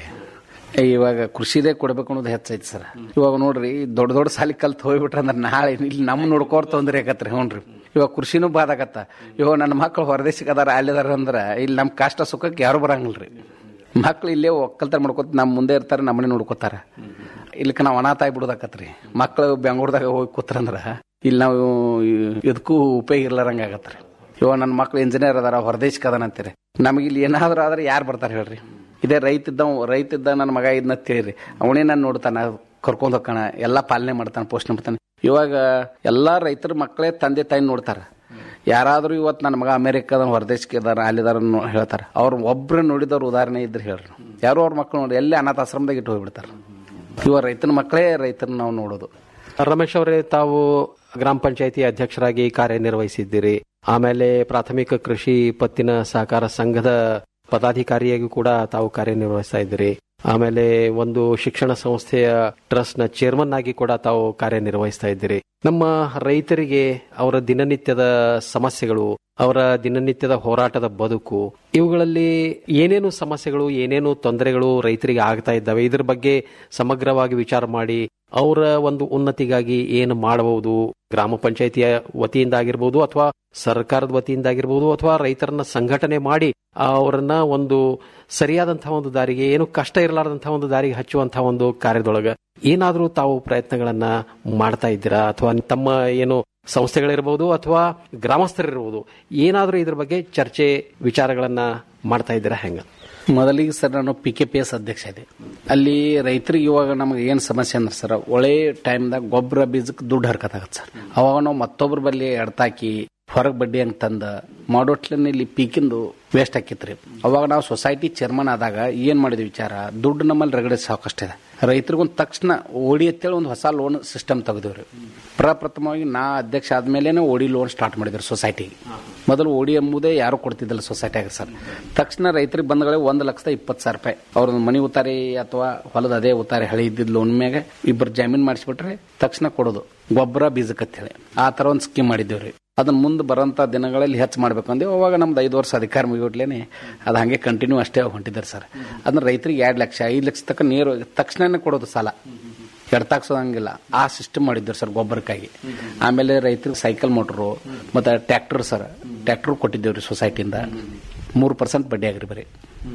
ಇವಾಗ ಕೃಷಿದೇ ಕೊಡ್ಬೇಕು ಅನ್ನೋದು ಹೆಚ್ಚೈತಿ ಸರ್ ಇವಾಗ ನೋಡ್ರಿ ದೊಡ್ಡ ದೊಡ್ಡ ಸಾಲಿ ಕಲ್ತ್ ಹೋಗ್ಬಿಟ್ರ ಅಂದ್ರೆ ನಾಳೆ ಇಲ್ಲಿ ನಮ್ ನೋಡ್ಕೋರ್ ತೊಂದ್ರೆ ಆಗತ್ರಿ ಹ್ಞೂ ರೀ ಇವಾಗ ಕೃಷಿನೂ ಬಾದಾಗತ್ತ ಇವಾಗ ನನ್ನ ಮಕ್ಕಳು ಹೊರದೇಶಕ್ಕೆ ಅದಾರ ಅಲ್ಲಿದಾರ ಅಂದ್ರ ಇಲ್ಲಿ ನಮ್ ಕಷ್ಟ ಸುಖಕ್ಕೆ ಯಾರು ಬರಂಗಿಲ್ರಿ ಮಕ್ಳು ಇಲ್ಲೇ ಒಕ್ಕಲ್ತಾರ ಮಾಡ್ಕೋತ ನಮ್ಮ ಮುಂದೆ ಇರ್ತಾರೆ ನಮ್ಮನೆ ನೋಡ್ಕೋತಾರ ಇಲ್ಲಿಕ ನಾವು ಅನಾಥ ಆಗ್ಬಿಡೋದಾಕತ್ರಿ ಮಕ್ಳು ಬೆಂಗಳೂರದಾಗ ಹೋಗಿ ಕೂತ್ರಂದ್ರ ಇಲ್ಲಿ ನಾವು ಇದಕ್ಕೂ ಉಪಯೋಗ ಇರ್ಲಾರಂಗ ಆಗತ್ರಿ ಇವಾಗ ನನ್ನ ಮಕ್ಳು ಇಂಜಿನಿಯರ್ ಅದಾರ ಹೊರದೇಶಕ್ಕೆ ಅದಾನ ಅಂತೀರಿ ನಮಗೆ ಇಲ್ಲಿ ಏನಾದ್ರೂ ಆದ್ರೆ ಯಾರು ಬರ್ತಾರೆ ಹೇಳ್ರಿ ಇದೇ ರೈತ ಇದ್ದ ರೈತ ಇದ್ದ ನನ್ನ ಮಗ ಇದನ್ನ ತಿಳಿರಿ ಅವನೇ ನಾನು ನೋಡ್ತಾನ ಕರ್ಕೊಂಡ್ ಹೋಗ್ತಾನ ಎಲ್ಲಾ ಪಾಲನೆ ಮಾಡ್ತಾನೆ ಪೋಷಣೆ ಮಾಡ್ತಾನೆ ಇವಾಗ ಎಲ್ಲಾ ರೈತರ ಮಕ್ಕಳೇ ತಂದೆ ತಾಯಿ ನೋಡ್ತಾರ ಯಾರಾದ್ರೂ ಇವತ್ತು ನನ್ನ ಮಗ ಅಮೆರಿಕದ ಹೊರದೇಶಕ್ಕೆ ಇದಾರ ಅಲ್ಲಿದಾರ ಅನ್ನೋ- ಹೇಳ್ತಾರ ಅವ್ರ ಒಬ್ರು ನೋಡಿದವ್ರ ಉದಾಹರಣೆ ಇದ್ರೆ ಹೇಳ್ರಿ ಯಾರೋ ಅವ್ರ ಮಕ್ಕಳು ನೋಡಿ ಎಲ್ಲಿ ಅನಾಥಾಶ್ರಮದಾಗ ಇಟ್ಟು ಹೋಗ್ಬಿಡ್ತಾರ ಇವ ರೈತನ ಮಕ್ಕಳೇ ರೈತನ ನಾವು ನೋಡೋದು ರಮೇಶ್ ಅವರೇ ತಾವು ಗ್ರಾಮ ಪಂಚಾಯತಿ ಅಧ್ಯಕ್ಷರಾಗಿ ಕಾರ್ಯನಿರ್ವಹಿಸಿದ್ದೀರಿ ಆಮೇಲೆ ಪ್ರಾಥಮಿಕ ಕೃಷಿ ಪತ್ತಿನ ಸಹಕಾರ ಸಂಘದ ಪದಾಧಿಕಾರಿಯಾಗಿ ಕೂಡ ತಾವು ಕಾರ್ಯನಿರ್ವಹಿಸ್ತಾ ಇದ್ದೀರಿ ಆಮೇಲೆ ಒಂದು ಶಿಕ್ಷಣ ಸಂಸ್ಥೆಯ ಟ್ರಸ್ಟ್ ನ ಚೇರ್ಮನ್ ಆಗಿ ಕೂಡ ತಾವು ಕಾರ್ಯನಿರ್ವಹಿಸ್ತಾ ಇದ್ದೀರಿ ನಮ್ಮ ರೈತರಿಗೆ ಅವರ ದಿನನಿತ್ಯದ ಸಮಸ್ಯೆಗಳು ಅವರ ದಿನನಿತ್ಯದ ಹೋರಾಟದ ಬದುಕು ಇವುಗಳಲ್ಲಿ ಏನೇನು ಸಮಸ್ಯೆಗಳು ಏನೇನು ತೊಂದರೆಗಳು ರೈತರಿಗೆ ಆಗ್ತಾ ಇದ್ದಾವೆ ಇದ್ರ ಬಗ್ಗೆ ಸಮಗ್ರವಾಗಿ ವಿಚಾರ ಮಾಡಿ ಅವರ ಒಂದು ಉನ್ನತಿಗಾಗಿ ಏನು ಮಾಡಬಹುದು ಗ್ರಾಮ ಪಂಚಾಯಿತಿಯ ವತಿಯಿಂದ ಆಗಿರ್ಬೋದು ಅಥವಾ ಸರ್ಕಾರದ ವತಿಯಿಂದ ಆಗಿರ್ಬೋದು ಅಥವಾ ರೈತರನ್ನ ಸಂಘಟನೆ ಮಾಡಿ ಅವರನ್ನ ಒಂದು ಸರಿಯಾದಂತಹ ಒಂದು ದಾರಿಗೆ ಏನು ಕಷ್ಟ ಇರಲಾರದಂತಹ ಒಂದು ದಾರಿಗೆ ಹಚ್ಚುವಂತಹ ಒಂದು ಕಾರ್ಯದೊಳಗ ಏನಾದರೂ ತಾವು ಪ್ರಯತ್ನಗಳನ್ನ ಮಾಡ್ತಾ ಇದ್ದೀರಾ ಅಥವಾ ತಮ್ಮ ಏನು ಸಂಸ್ಥೆಗಳಿರ್ಬೋದು ಅಥವಾ ಗ್ರಾಮಸ್ಥರಿರ್ಬೋದು ಏನಾದರೂ ಇದ್ರ ಬಗ್ಗೆ ಚರ್ಚೆ ವಿಚಾರಗಳನ್ನ ಮಾಡ್ತಾ ಇದ್ದೀರಾ ಹೆಂಗ ಮೊದಲಿಗೆ ಸರ್ ನಾನು ಪಿ ಕೆ ಪಿ ಎಸ್ ಅಧ್ಯಕ್ಷ ಇದೆ ಅಲ್ಲಿ ರೈತರಿಗೆ ಇವಾಗ ನಮಗೆ ಏನು ಸಮಸ್ಯೆ ಅಂದ್ರೆ ಸರ್ ಒಳ್ಳೆ ಟೈಮ್ದಾಗ ಗೊಬ್ಬರ ಬೀಜಕ್ಕೆ ದುಡ್ಡು ಹರ್ಕತ್ತಾಗತ್ತೆ ಸರ್ ಅವಾಗ ನಾವು ಮತ್ತೊಬ್ಬರ ಬಲ್ಲಿ ಎಡ್ತಾಕಿ ಹೊರಗೆ ಬಡ್ಡಿ ಹಂಗೆ ತಂದ ಮಾಡೋಟ್ಲನ್ನ ಇಲ್ಲಿ ಪೀಕಿಂದು ವೇಸ್ಟ್ ಆಕಿತ್ರಿ ಅವಾಗ ನಾವು ಸೊಸೈಟಿ ಚೇರ್ಮನ್ ಆದಾಗ ಏನ್ ಮಾಡಿದ್ವಿ ವಿಚಾರ ದುಡ್ಡು ನಮ್ಮಲ್ಲಿ ರಗಡೆ ಸಾಕಷ್ಟಿದೆ ರೈತರಿಗೊಂದು ತಕ್ಷಣ ಓಡಿ ಅಂತೇಳಿ ಒಂದು ಹೊಸ ಲೋನ್ ಸಿಸ್ಟಮ್ ತೆಗೆದಿವ್ರಿ ಪ್ರಪ್ರಥಮವಾಗಿ ನಾ ಅಧ್ಯಕ್ಷ ಆದ್ಮೇಲೆ ಓಡಿ ಲೋನ್ ಸ್ಟಾರ್ಟ್ ಮಾಡಿದ್ರು ಸೊಸೈಟಿಗೆ ಮೊದಲು ಓಡಿ ಎಂಬುದೇ ಯಾರು ಕೊಡ್ತಿದ್ದಿಲ್ಲ ಸೊಸೈಟಿಯಾಗ ಸರ್ ತಕ್ಷಣ ರೈತರಿಗೆ ಬಂದಗಳೇ ಒಂದು ಲಕ್ಷದ ಇಪ್ಪತ್ತು ಸಾವಿರ ರೂಪಾಯಿ ಅವ್ರ ಮನಿ ಉತ್ತಾರಿ ಅಥವಾ ಹೊಲದ ಅದೇ ಉತ್ತಾರಿ ಹಳಿ ಇದ್ದಿದ್ ಲೋನ್ ಮ್ಯಾಗ ಇಬ್ಬರು ಜಾಮೀನ್ ಮಾಡಿಸ್ಬಿಟ್ರೆ ತಕ್ಷಣ ಕೊಡೋದು ಗೊಬ್ಬರ ಬೀಜಕ್ಕೆ ಹೇಳಿ ಆ ತರ ಒಂದು ಸ್ಕೀಮ್ ಮಾಡಿದ್ದೀವ್ರಿ ಅದನ್ನ ಮುಂದೆ ಬರೋಂಥ ದಿನಗಳಲ್ಲಿ ಹೆಚ್ಚು ಮಾಡ್ಬೇಕು ಅಂದೇವು ಅವಾಗ ನಮ್ದು ಐದು ವರ್ಷ ಅಧಿಕಾರ ಮುಗಿಬಿಟ್ಲೇನೆ ಅದು ಹಂಗೆ ಕಂಟಿನ್ಯೂ ಅಷ್ಟೇ ಹೊಂಟಿದ್ದಾರೆ ಸರ್ ಅದನ್ನ ರೈತರಿಗೆ ಎರಡು ಲಕ್ಷ ಐದು ಲಕ್ಷ ತಕ್ಕ ನೇರ ತಕ್ಷಣನೇ ಕೊಡೋದು ಸಾಲ ಎಡ್ತಾಕ್ಸೋದಂಗಿಲ್ಲ ಆ ಸಿಸ್ಟಮ್ ಮಾಡಿದ್ರು ಸರ್ ಗೊಬ್ಬರಕ್ಕಾಗಿ ಆಮೇಲೆ ರೈತರಿಗೆ ಸೈಕಲ್ ಮೋಟ್ರು ಮತ್ತೆ ಟ್ರ್ಯಾಕ್ಟರ್ ಸರ್ ಟ್ರ್ಯಾಕ್ಟರ್ ಕೊಟ್ಟಿದ್ದೇವ್ರಿ ಸೊಸೈಟಿಯಿಂದ ಮೂರು ಪರ್ಸೆಂಟ್ ಬಡ್ಡಿ ಆಗ್ರಿ ಬರೀ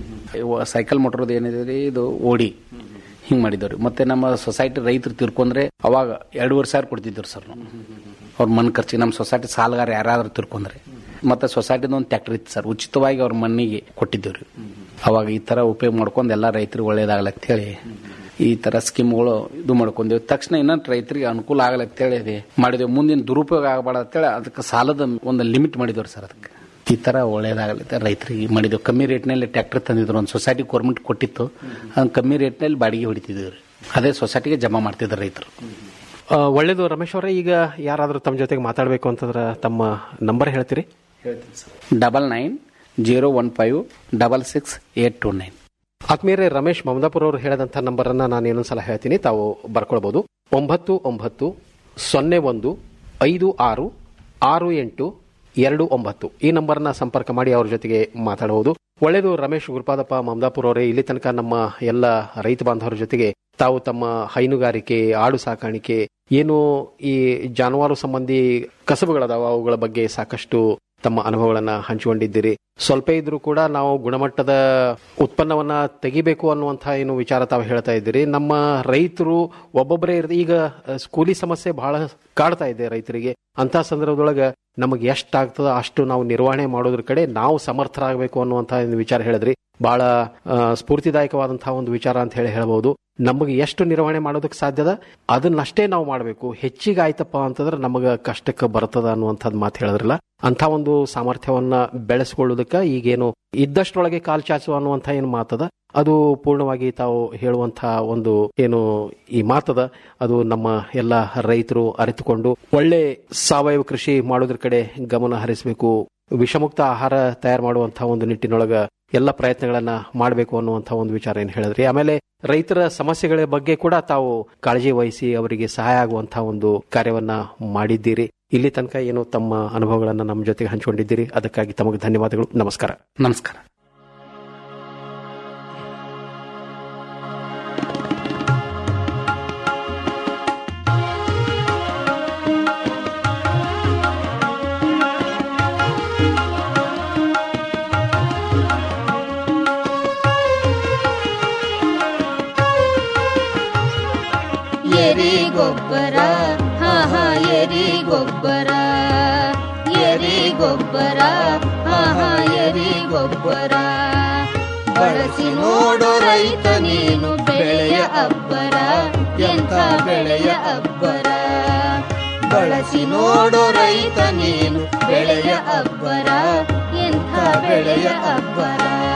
ಇವ ಸೈಕಲ್ ಮೋಟ್ರದ್ದು ಏನಿದೆ ರೀ ಇದು ಓಡಿ ಹಿಂಗ್ ಮಾಡಿದವ್ರಿ ಮತ್ತೆ ನಮ್ಮ ಸೊಸೈಟಿ ರೈತರು ತಿರ್ಕೊಂಡ್ರೆ ಅವಾಗ ಎರಡೂವರೆ ಸಾವಿರ ಕೊಡ್ತಿದ್ರು ಸರ್ ನಾವು ಅವ್ರ ಮಣ್ಣು ಖರ್ಚಿಗೆ ನಮ್ಮ ಸೊಸೈಟಿ ಸಾಲಗಾರ ಯಾರಾದ್ರೂ ತಿರ್ಕೊಂಡ್ರೆ ಮತ್ತೆ ಸೊಸೈಟಿದ ಒಂದು ಟ್ಯಾಕ್ಟರ್ ಇತ್ತು ಸರ್ ಉಚಿತವಾಗಿ ಅವ್ರ ಮಣ್ಣಿಗೆ ಕೊಟ್ಟಿದ್ದೇವ್ರಿ ಅವಾಗ ಈ ತರ ಉಪಯೋಗ ಮಾಡ್ಕೊಂಡು ಎಲ್ಲ ರೈತರಿಗೆ ಒಳ್ಳೇದಾಗಲ್ಲ ಹೇಳಿ ಈ ತರ ಸ್ಕೀಮ್ಗಳು ಇದು ಮಾಡ್ಕೊಂಡೇವಿ ತಕ್ಷಣ ಇನ್ನೊಂದು ರೈತರಿಗೆ ಅನುಕೂಲ ಆಗಲ್ಲ ಅಂತೇಳಿ ಮಾಡಿದೆವು ಮುಂದಿನ ದುರುಪಯೋಗ ಆಗಬಾರ್ದು ಅಂತೇಳಿ ಅದಕ್ಕೆ ಸಾಲದ ಒಂದು ಲಿಮಿಟ್ ಮಾಡಿದವ್ರಿ ಸರ್ ಅದಕ್ಕೆ ಈ ತರ ಒಳ್ಳೇದಾಗಲಿದೆ ರೈತರಿಗೆ ಮಾಡಿದೆವು ಕಮ್ಮಿ ರೇಟ್ನಲ್ಲಿ ಟ್ರ್ಯಾಕ್ಟರ್ ತಂದಿದ್ರು ಒಂದು ಸೊಸೈಟಿ ಗೌರ್ಮೆಂಟ್ ಕೊಟ್ಟಿತ್ತು ಅದನ್ನ ಕಮ್ಮಿ ರೇಟ್ನಲ್ಲಿ ಬಾಡಿಗೆ ಹೊಡಿತಿದ್ವಿ ಅದೇ ಸೊಸೈಟಿಗೆ ಜಮಾ ಮಾಡ್ತಿದ್ರು ರೈತರು ಆ, ಒಳ್ಳೇದು ರಮೇಶ್ ಅವರೇ ಈಗ ಯಾರಾದರೂ ತಮ್ಮ ಜೊತೆಗೆ ಮಾತಾಡಬೇಕು ಅಂತಂದ್ರೆ ತಮ್ಮ ನಂಬರ್ ಹೇಳ್ತೀರಿ double nine zero one five double six eight two nine ಆತ್ಮೀಯರೇ ರಮೇಶ್ ಮಮದಾಪುರ ಅವರು ಹೇಳಿದಂಥ ನಂಬರನ್ನು ನಾನು ಇನ್ನೊಂದ್ಸಲ ಹೇಳ್ತೀನಿ ತಾವು ಬರ್ಕೊಳ್ಬೋದು ಒಂಬತ್ತು ಒಂಬತ್ತು ಸೊನ್ನೆ ಒಂದು ಐದು ಆರು ಆರು ಎಂಟು ಎರಡು ಒಂಬತ್ತು ಈ ನಂಬರ್ನ ಸಂಪರ್ಕ ಮಾಡಿ ಅವ್ರ ಜೊತೆಗೆ ಮಾತಾಡಬಹುದು ಒಳ್ಳೆಯದು ರಮೇಶ್ ಗುರುಪಾದಪ್ಪ ಮಮದಾಪುರ ಅವರೇ ಇಲ್ಲಿ ತನಕ ನಮ್ಮ ಎಲ್ಲ ರೈತ ಬಾಂಧವರ ಜೊತೆಗೆ ತಾವು ತಮ್ಮ ಹೈನುಗಾರಿಕೆ ಆಡು ಸಾಕಾಣಿಕೆ ಏನು ಈ ಜಾನುವಾರು ಸಂಬಂಧಿ ಕಸಬುಗಳದಾವ ಅವುಗಳ ಬಗ್ಗೆ ಸಾಕಷ್ಟು ತಮ್ಮ ಅನುಭವಗಳನ್ನ ಹಂಚಿಕೊಂಡಿದ್ದೀರಿ ಸ್ವಲ್ಪ ಇದ್ರೂ ಕೂಡ ನಾವು ಗುಣಮಟ್ಟದ ಉತ್ಪನ್ನವನ್ನ ತೆಗಿಬೇಕು ಅನ್ನುವಂತಹ ಏನು ವಿಚಾರ ತಾವು ಹೇಳ್ತಾ ಇದ್ದೀರಿ ನಮ್ಮ ರೈತರು ಒಬ್ಬೊಬ್ಬರೇ ಇರ್ ಈಗ ಅಹ್, ಕೂಲಿ ಸಮಸ್ಯೆ ಬಹಳ ಕಾಡ್ತಾ ಇದೆ ರೈತರಿಗೆ ಅಂತ ಸಂದರ್ಭದೊಳಗ ನಮಗೆ ಎಷ್ಟಾಗ್ತದ ಅಷ್ಟು ನಾವು ನಿರ್ವಹಣೆ ಮಾಡೋದ್ರ ಕಡೆ ನಾವು ಸಮರ್ಥರಾಗಬೇಕು ಅನ್ನುವಂತಹ ಒಂದು ವಿಚಾರ ಹೇಳಿದ್ರಿ ಬಹಳ ಆ, ಸ್ಫೂರ್ತಿದಾಯಕವಾದಂತಹ ಒಂದು ವಿಚಾರ ಅಂತ ಹೇಳಿ ಹೇಳ್ಬಹುದು ನಮಗೆ ಎಷ್ಟು ನಿರ್ವಹಣೆ ಮಾಡೋದಕ್ಕೆ ಸಾಧ್ಯದ ಅದನ್ನಷ್ಟೇ ನಾವು ಮಾಡಬೇಕು ಹೆಚ್ಚಿಗೆ ಆಯ್ತಪ್ಪ ಅಂತಂದ್ರೆ ನಮಗೆ ಕಷ್ಟಕ್ಕೆ ಬರ್ತದ ಅನ್ನುವಂಥದ್ದು ಮಾತು ಹೇಳಿದ್ರಲ್ಲ ಅಂತ ಒಂದು ಸಾಮರ್ಥ್ಯವನ್ನ ಬೆಳೆಸ್ಕೊಳ್ಳೋದಕ್ಕೆ ಈಗೇನು ಇದ್ದಷ್ಟರೊಳಗೆ ಕಾಲ್ ಚಾಚು ಅನ್ನುವಂಥ ಏನು ಮಾತದ ಅದು ಪೂರ್ಣವಾಗಿ ತಾವು ಹೇಳುವಂತಹ ಒಂದು ಏನು ಈ ಮಾತದ ಅದು ನಮ್ಮ ಎಲ್ಲ ರೈತರು ಅರಿತುಕೊಂಡು ಒಳ್ಳೆ ಸಾವಯವ ಕೃಷಿ ಮಾಡೋದ್ರ ಕಡೆ ಗಮನ ಹರಿಸಬೇಕು ವಿಷಮುಕ್ತ ಆಹಾರ ತಯಾರು ಮಾಡುವಂತಹ ಒಂದು ನಿಟ್ಟಿನೊಳಗ ಎಲ್ಲ ಪ್ರಯತ್ನಗಳನ್ನ ಮಾಡಬೇಕು ಅನ್ನುವಂತಹ ಒಂದು ವಿಚಾರ ಏನು ಹೇಳಿದ್ರಿ ಆಮೇಲೆ ರೈತರ ಸಮಸ್ಯೆಗಳ ಬಗ್ಗೆ ಕೂಡ ತಾವು ಕಾಳಜಿ ವಹಿಸಿ ಅವರಿಗೆ ಸಹಾಯ ಆಗುವಂತಹ ಒಂದು ಕಾರ್ಯವನ್ನ ಮಾಡಿದ್ದೀರಿ ಇಲ್ಲಿ ತನಕ ಏನು ತಮ್ಮ ಅನುಭವಗಳನ್ನ ನಮ್ಮ ಜೊತೆಗೆ ಹಂಚಿಕೊಂಡಿದ್ದೀರಿ ಅದಕ್ಕಾಗಿ ತಮಗೆ ಧನ್ಯವಾದಗಳು ನಮಸ್ಕಾರ ನಮಸ್ಕಾರ ಎರಿ ಗೊಬ್ಬರ ಹಾ ಹಾ ಎರಿ ಗೊಬ್ಬರ ಎರಿ ಗೊಬ್ಬರ ಹಾ ಹಾ ಎರಿ ಗೊಬ್ಬರ ಬಳಸಿ ನೋಡು ರೈತ ನೀನು ಬೆಳೆಯ ಅಬ್ಬರ ಎಂಥ ಬೆಳೆಯ ಅಬ್ಬರ ಬಳಸಿ ನೋಡು ರೈತ ನೀನು ಬೆಳೆಯ ಅಬ್ಬರ ಎಂಥ ಬೆಳೆಯ ಅಬ್ಬರ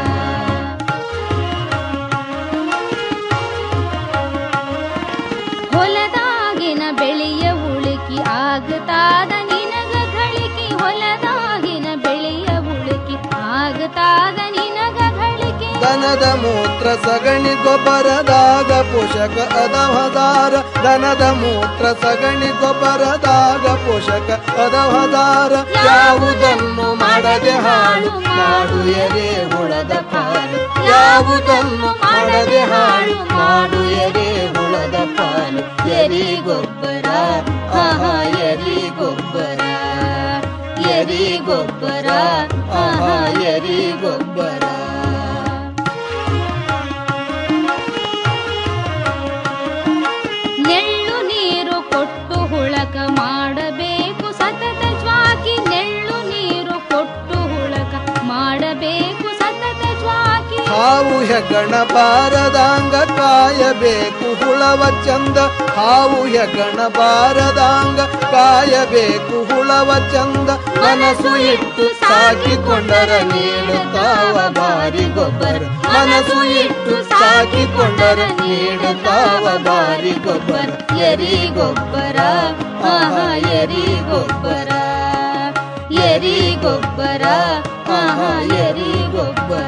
ಹೊಲದಾಗಿನ ಬೆಳೆಯ ಉಳುಕಿ ಆಗತಾದ ನಿನಗ ಗಳಿಕೆ ಹೊಲದಾಗಿನ ಬೆಳೆಯ ಉಳುಕಿ ಆಗತಾದ ನಿನಗ ಗಳಿಕೆ ದನದ ಮೂತ್ರ ಸಗಣಿ ಗೊಬ್ಬರದಾಗ ಪೋಷಕ ಅದವದಾರ ದನದ ಮೂತ್ರ ಸಗಣಿ ಗೊಬ್ಬರದಾಗ ಪೋಷಕ ಅದವದಾರ ಯಾವುದನ್ನು ಮಾಡದೆ ಹಾಳು ಮಾಡು ಎರೆ ಹುಳದ ಪಾಲು ಯಾವುದನ್ನು ಮಾಡದೆ ಹಾಳು ಮಾಡು ಎರೆ ಹುಳದ ಪಾಲು ಎರಿ ಗೊಬ್ಬರ ಆಹಾ ಎರಿ ಗೊಬ್ಬರ ಎರಿ ಗೊಬ್ಬರ ಆಹಾ ಎರಿ ಗೊಬ್ಬರ ನೆಳ್ಳು ನೀರು ಕೊಟ್ಟು ಹುಳಕ ಮಾಡಬೇಕು ಸತತ ಜ್ವಾಕಿ ನೆಳ್ಳು ನೀರು ಕೊಟ್ಟು ಹುಳಕ ಮಾಡಬೇಕು ಸತತ ಜ್ವಾಕಿ ಹಾವು ಹೆಗಣ ಬಾರದಾಂಗ ಕಾಯಬೇಕು ಹುಳವ ಚಂದ ಹಾವು ಹೆಗಣ ಬಾರದಾಂಗ ಕಾಯಬೇಕು ಹುಳವ ಚಂದ ಮನಸ್ಸು ಇಟ್ಟು ಸಾಕಿಕೊಂಡರ ನೀಡುತ್ತಾವ ಬಾರಿ ಗೊಬ್ಬರ ಮನಸ್ಸು ಇಟ್ಟು ಸಾಕಿಕೊಂಡರ ನೀಡುತ್ತಾವ ಬಾರಿ ಗೊಬ್ಬರ ಎರಿ ಗೊಬ್ಬರ ಆಹಾ ಎರಿ ಗೊಬ್ಬರ ಎರಿ ಗೊಬ್ಬರ ಆಹಾ ಎರಿ ಗೊಬ್ಬರ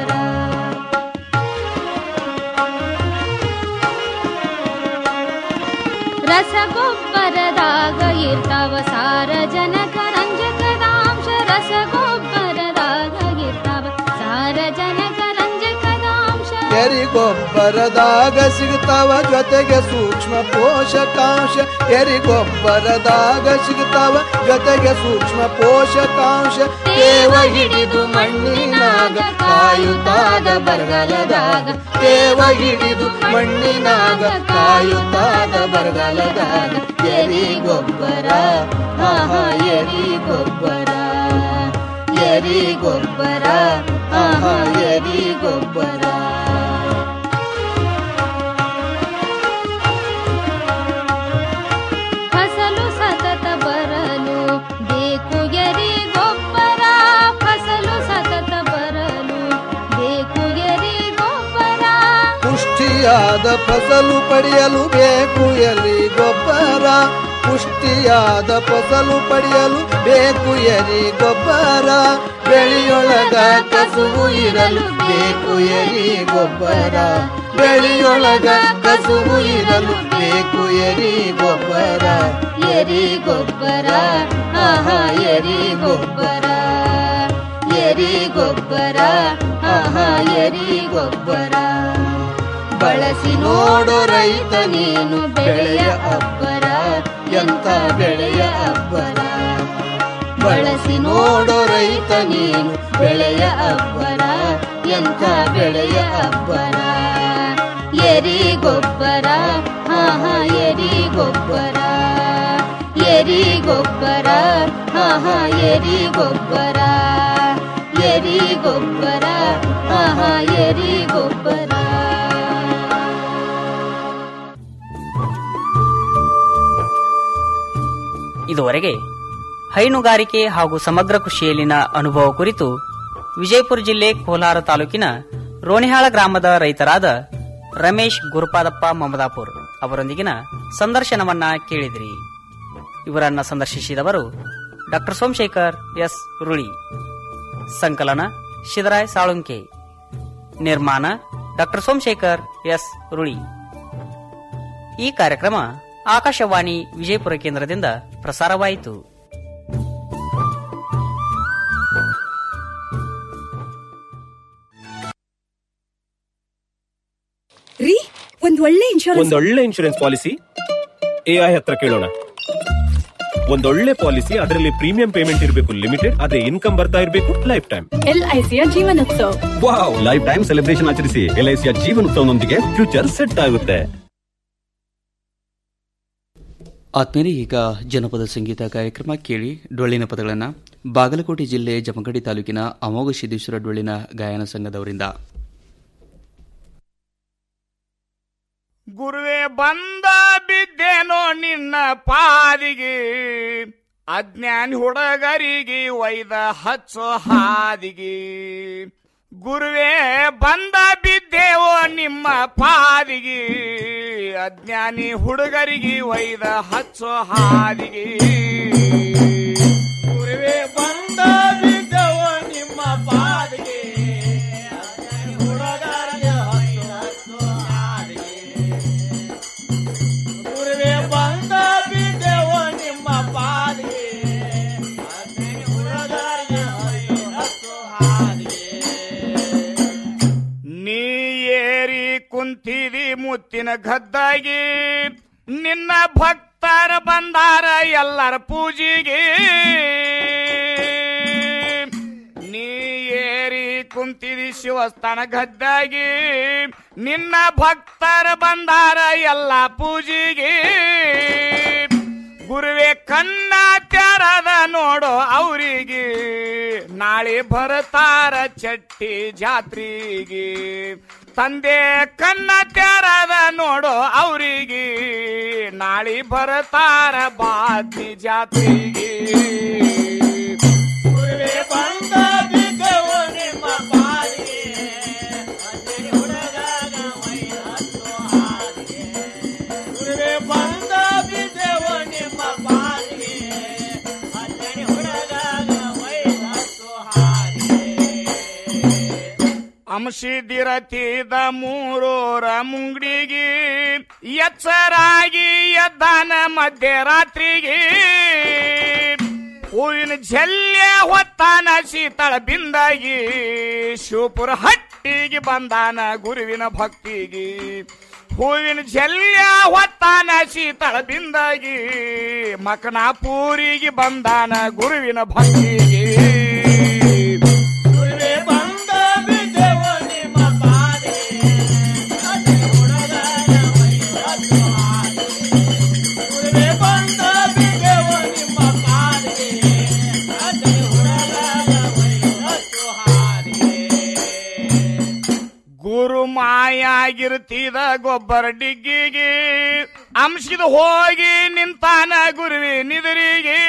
ರಸಗೊಬ್ಬರದಾಗ ಇರ್ತಾವ ಸಾರಜನಕ ರಂಜಕದಾಂಶ ರಸಗೊಬ್ಬರದಾಗ ಇರ್ತಾವ ಸಾರಜನಕ ರಂಜಕದಾಂಶ ಎರಿ ಗೊಬ್ಬರದಾಗ ಸಿಗ್ತಾವ ಜೊತೆಗೆ ಸೂಕ್ಷ್ಮ ಪೋಷಕಾಂಶ ಎರಿ ಗೊಬ್ಬರದಾಗ ಸಿಗ್ತಾವ ಜೊತೆಗೆ ಸೂಕ್ಷ್ಮ ಪೋಷಕಾಂಶ ತೇವ ಹಿಡಿದು ಮಣ್ಣಿನಾಗ ಕಾಯುತ್ತಾದ ಬರಗಾಲದಾಗ ತೇವ ಹಿಡಿದು ಮಣ್ಣಿನಾಗ ಕಾಯುತ್ತಾದ ಬರಗಾಲದಾಗ ಎರಿ ಗೊಬ್ಬರ ಆಹಾ ಎರಿ ಗೊಬ್ಬರ ಎರಿ ಗೊಬ್ಬರ ಆಹಾ ಎರಿ ಗೊಬ್ಬರ ಫಸಲು ಸತತ ಬರಲು ಬೇಕು ಎರಿ ಗೊಬ್ಬರ ಫಸಲು ಸತತ ಬರಲು ಬೇಕು ಎರಿ ಗೊಬ್ಬರ ಪುಷ್ಟಿಯಾದ ಫಸಲು ಪಡೆಯಲು ಬೇಕು ಎರಿ ಗೊಬ್ಬರ ಪುಷ್ಟಿಯಾದ ಫಸಲು ಪಡೆಯಲು ಬೇಕು ಎರಿ ಗೊಬ್ಬರ ಬೆಳೆಯೊಳಗ ಕಸುವು ಇರಲು ಬೇಕು ಎರಿ ಗೊಬ್ಬರ ಬೆಳೆಯೊಳಗ ಕಸುವು ಇರಲು ಬೇಕು ಎರಿ ಗೊಬ್ಬರ ಎರಿ ಗೊಬ್ಬರ ಆಹಾ ಎರಿ ಗೊಬ್ಬರ ಎರಿ ಗೊಬ್ಬರ ಆಹಾ ಎರಿ ಗೊಬ್ಬರ ಬಳಸಿ ನೋಡು ರೈತ ನೀನು ಬೆಳೆಯ ಅಬ್ಬರ ಎಂತ ಬೆಳೆಯ ಅಬ್ಬರ ಬಳಸಿ ನೋಡು ರೈತ ನೀನು ಬೆಳೆಯ ಅಬ್ಬರ ಎಂತ ಬೆಳೆಯ ಅಬ್ಬರ ಎರಿ ಗೊಬ್ಬರ ಹಾ ಹಾ ಎರಿ ಗೊಬ್ಬರ ಎರಿ ಗೊಬ್ಬರ ಹಾ ಹಾ ಎರಿ ಗೊಬ್ಬರ ಎರಿ ಗೊಬ್ಬರ ಹಾ ಹಾ ಎರಿ ಗೊಬ್ಬರ ಇದುವರೆಗೆ ಹೈನುಗಾರಿಕೆ ಹಾಗೂ ಸಮಗ್ರ ಕೃಷಿಯಲ್ಲಿನ ಅನುಭವ ಕುರಿತು ವಿಜಯಪುರ ಜಿಲ್ಲೆ ಕೋಲಾರ ತಾಲೂಕಿನ ರೋಣಿಹಾಳ ಗ್ರಾಮದ ರೈತರಾದ ರಮೇಶ್ ಗುರುಪಾದಪ್ಪ ಮಮದಾಪುರ್ ಅವರೊಂದಿಗಿನ ಸಂದರ್ಶನವನ್ನ ಕೇಳಿದಿರಿ ಇವರನ್ನ ಸಂದರ್ಶಿಸಿದವರು ಡಾಕ್ಟರ್ ಸೋಮಶೇಖರ್ ಎಸ್ ರುಳಿ ಸಂಕಲನ ಶಿದರಾಯ್ ಸಾಳುಂಕೆ ನಿರ್ಮಾಣ ಡಾಕ್ಟರ್ ಸೋಮಶೇಖರ್ ಎಸ್ ರುಳಿ ಈ ಕಾರ್ಯಕ್ರಮ ಆಕಾಶವಾಣಿ ವಿಜಯಪುರ ಕೇಂದ್ರದಿಂದ ಪ್ರಸಾರವಾಯಿತು ರೀ ಒಂದ್ ಒಳ್ಳೆ ಇನ್ಶೂರೆನ್ಸ್ ಒಂದೊಳ್ಳೆ ಇನ್ಶೂರೆನ್ಸ್ ಪಾಲಿಸಿ ಎಐ ಹತ್ರ ಕೇಳೋಣ ಒಂದೊಳ್ಳೆ ಪಾಲಿಸಿ ಅದರಲ್ಲಿ ಪ್ರೀಮಿಯಂ ಪೇಮೆಂಟ್ ಇರಬೇಕು ಲಿಮಿಟೆಡ್ ಅದೇ ಇನ್ಕಮ್ ಬರ್ತಾ ಇರಬೇಕು ಲೈಫ್ ಟೈಮ್ ಎಲ್ಐಸಿಯ ಜೀವನೋತ್ಸವ ವಾವ್ ಲೈಫ್ ಟೈಮ್ ಸೆಲೆಬ್ರೇಷನ್ ಆಚರಿಸಿ ಎಲ್ಐಸಿಯ ಜೀವನೋತ್ಸವನೊಂದಿಗೆ ಫ್ಯೂಚರ್ ಸೆಟ್ ಆಗುತ್ತೆ ಆತ್ಮೀಯರೇ ಈಗ ಜನಪದ ಸಂಗೀತ ಕಾರ್ಯಕ್ರಮ ಕೇಳಿ ಡೊಳ್ಳಿನ ಪದಗಳನ್ನು ಬಾಗಲಕೋಟೆ ಜಿಲ್ಲೆ ಜಮಖಂಡಿ ತಾಲೂಕಿನ ಅಮೋಘ ಸಿದ್ದೇಶ್ವರ ಡೊಳ್ಳಿನ ಗಾಯನ ಸಂಘದವರಿಂದ ಗುರುವೆ ಬಂದ ಬಿದ್ದೇನೋ ನಿನ್ನ ಪಾದಿಗೆ ಅಜ್ಞಾನಿ ಹುಡುಗರಿಗೆ ಒಯ್ದ ಹಚ್ಚೋ ಹಾದಿಗೆ ಗುರುವೇ ಬಂದ ಬಿದ್ದೇವೋ ನಿಮ್ಮ ಪಾದಿಗೆ ಅಜ್ಞಾನಿ ಹುಡುಗರಿಗೆ ಒಯ್ದ ಹಚ್ಚೋ ಹಾದಿಗೆ ಗುರುವೇ ಬಂದ ಬಿದ್ದೇವೋ ನಿಮ್ಮ ಪಾದಿಗೆ ಅಜ್ಞಾನಿ ಹುಡುಗರಿಗೆ ಹಚ್ಚೋ ಹಾದಿಗೆ ಗುರುವೇ ಬಂದ ಬಿದ್ದೇವೋ ನಿಮ್ಮ ಪಾದಿಗೆ ಅಜ್ಞಾನಿ ಹುಡುಗರಿಗೆ ಹಚ್ಚೋ ಹಾದಿಗೆ ನೀ ಏರಿ ಕುಂತಿದಿ ಮುತ್ತಿನ ಗದ್ದಾಗಿ ನಿನ್ನ ಭಕ್ತರ ಬಂದಾರ ಎಲ್ಲರ ಪೂಜೆಗೆ ನೀ ಏರಿ ಕುಂತಿದಿ ಶಿವಸ್ಥಾನ ಗದ್ದಾಗಿ ನಿನ್ನ ಭಕ್ತರ ಬಂದಾರ ಎಲ್ಲ ಪೂಜೆಗೆ ಗುರುವೆ ಕಣ್ಣ ತೆರದ ನೋಡೋ ಅವರಿಗೆ ನಾಳೆ ಬರ್ತಾರ ಚಟ್ಟಿ ಜಾತ್ರೆಗೆ ತಂದೆ ಕಣ್ಣ ತೆರದ ನೋಡೋ ಅವರಿಗೆ ನಾಳೆ ಬರ್ತಾರ ಬಾದ್ನಿ ಜಾತ್ರೆಗೆ ಗುರುವೆ ಬಂದ ಬಿದ್ದೆವು ನಿಮ್ಮ ಪಾಲಿಗೆ ಅಜ್ಜನಿ ಹುಡುಗಾಗ ಮೈ ಹತ್ತೋ ಹಾದಿಗೆ. ಗುರುವೆ ಬಂದ ಬಿದ್ದೆವು ನಿಮ್ಮ ಪಾಲಿಗೆ ಅಜ್ಜನಿ ಹುಡುಗಾಗ ಮೈ ಹತ್ತೋ ಹಾದಿಗೆ. ಅಂಶಿದಿರತಿದ ಮೂರೋರ ಮುಂಗಡಿಗೆ ಎಚ್ಚರಾಗಿ ಎದ್ದಾನ ಮಧ್ಯರಾತ್ರಿಗೆ ಹೂವಿನ ಜಲ್ಯ ಹೊತ್ತಾನ ಶೀತಳ ಬಿಂದಾಗಿ ಶಿವಪುರ ಹಟ್ಟಿಗೆ ಬಂದಾನ ಗುರುವಿನ ಭಕ್ತಿಗೆ ಹೂವಿನ ಜಲ್ಯ ಹೊತ್ತಾನ ಶೀತಳ ಬಿಂದಾಗಿ ಮಕನಾಪೂರಿಗೆ ಬಂದಾನ ಗುರುವಿನ ಭಕ್ತಿಗೆ ಗುರುವೇ ಬಂದ ಬಿದ್ದೆವು ನಿಮ್ಮ ಪಾದಿಗೆ ಅಜ್ಜನಿ ಹುಡುಗನ ಮೈ ಹತ್ತೋ ಹಾದಿಗೆ. ಗುರುವೇ ಬಂದ ಬಿದ್ದೆವು ನಿಮ್ಮ ಪಾದಿಗೆ ಅಜ್ಜನಿ ಹುಡುಗನ ಮೈ ಹತ್ತೋ ಹಾದಿಗೆ. ಗುರು ಮಾಯಾಗಿರ್ತಿದ ಗೊಬ್ಬರ ಡಿಗ್ಗಿಗೆ ಅಂಶದ ಹೋಗಿ ನಿಂತಾನ ಗುರುವಿನಿದುರಿಗೆ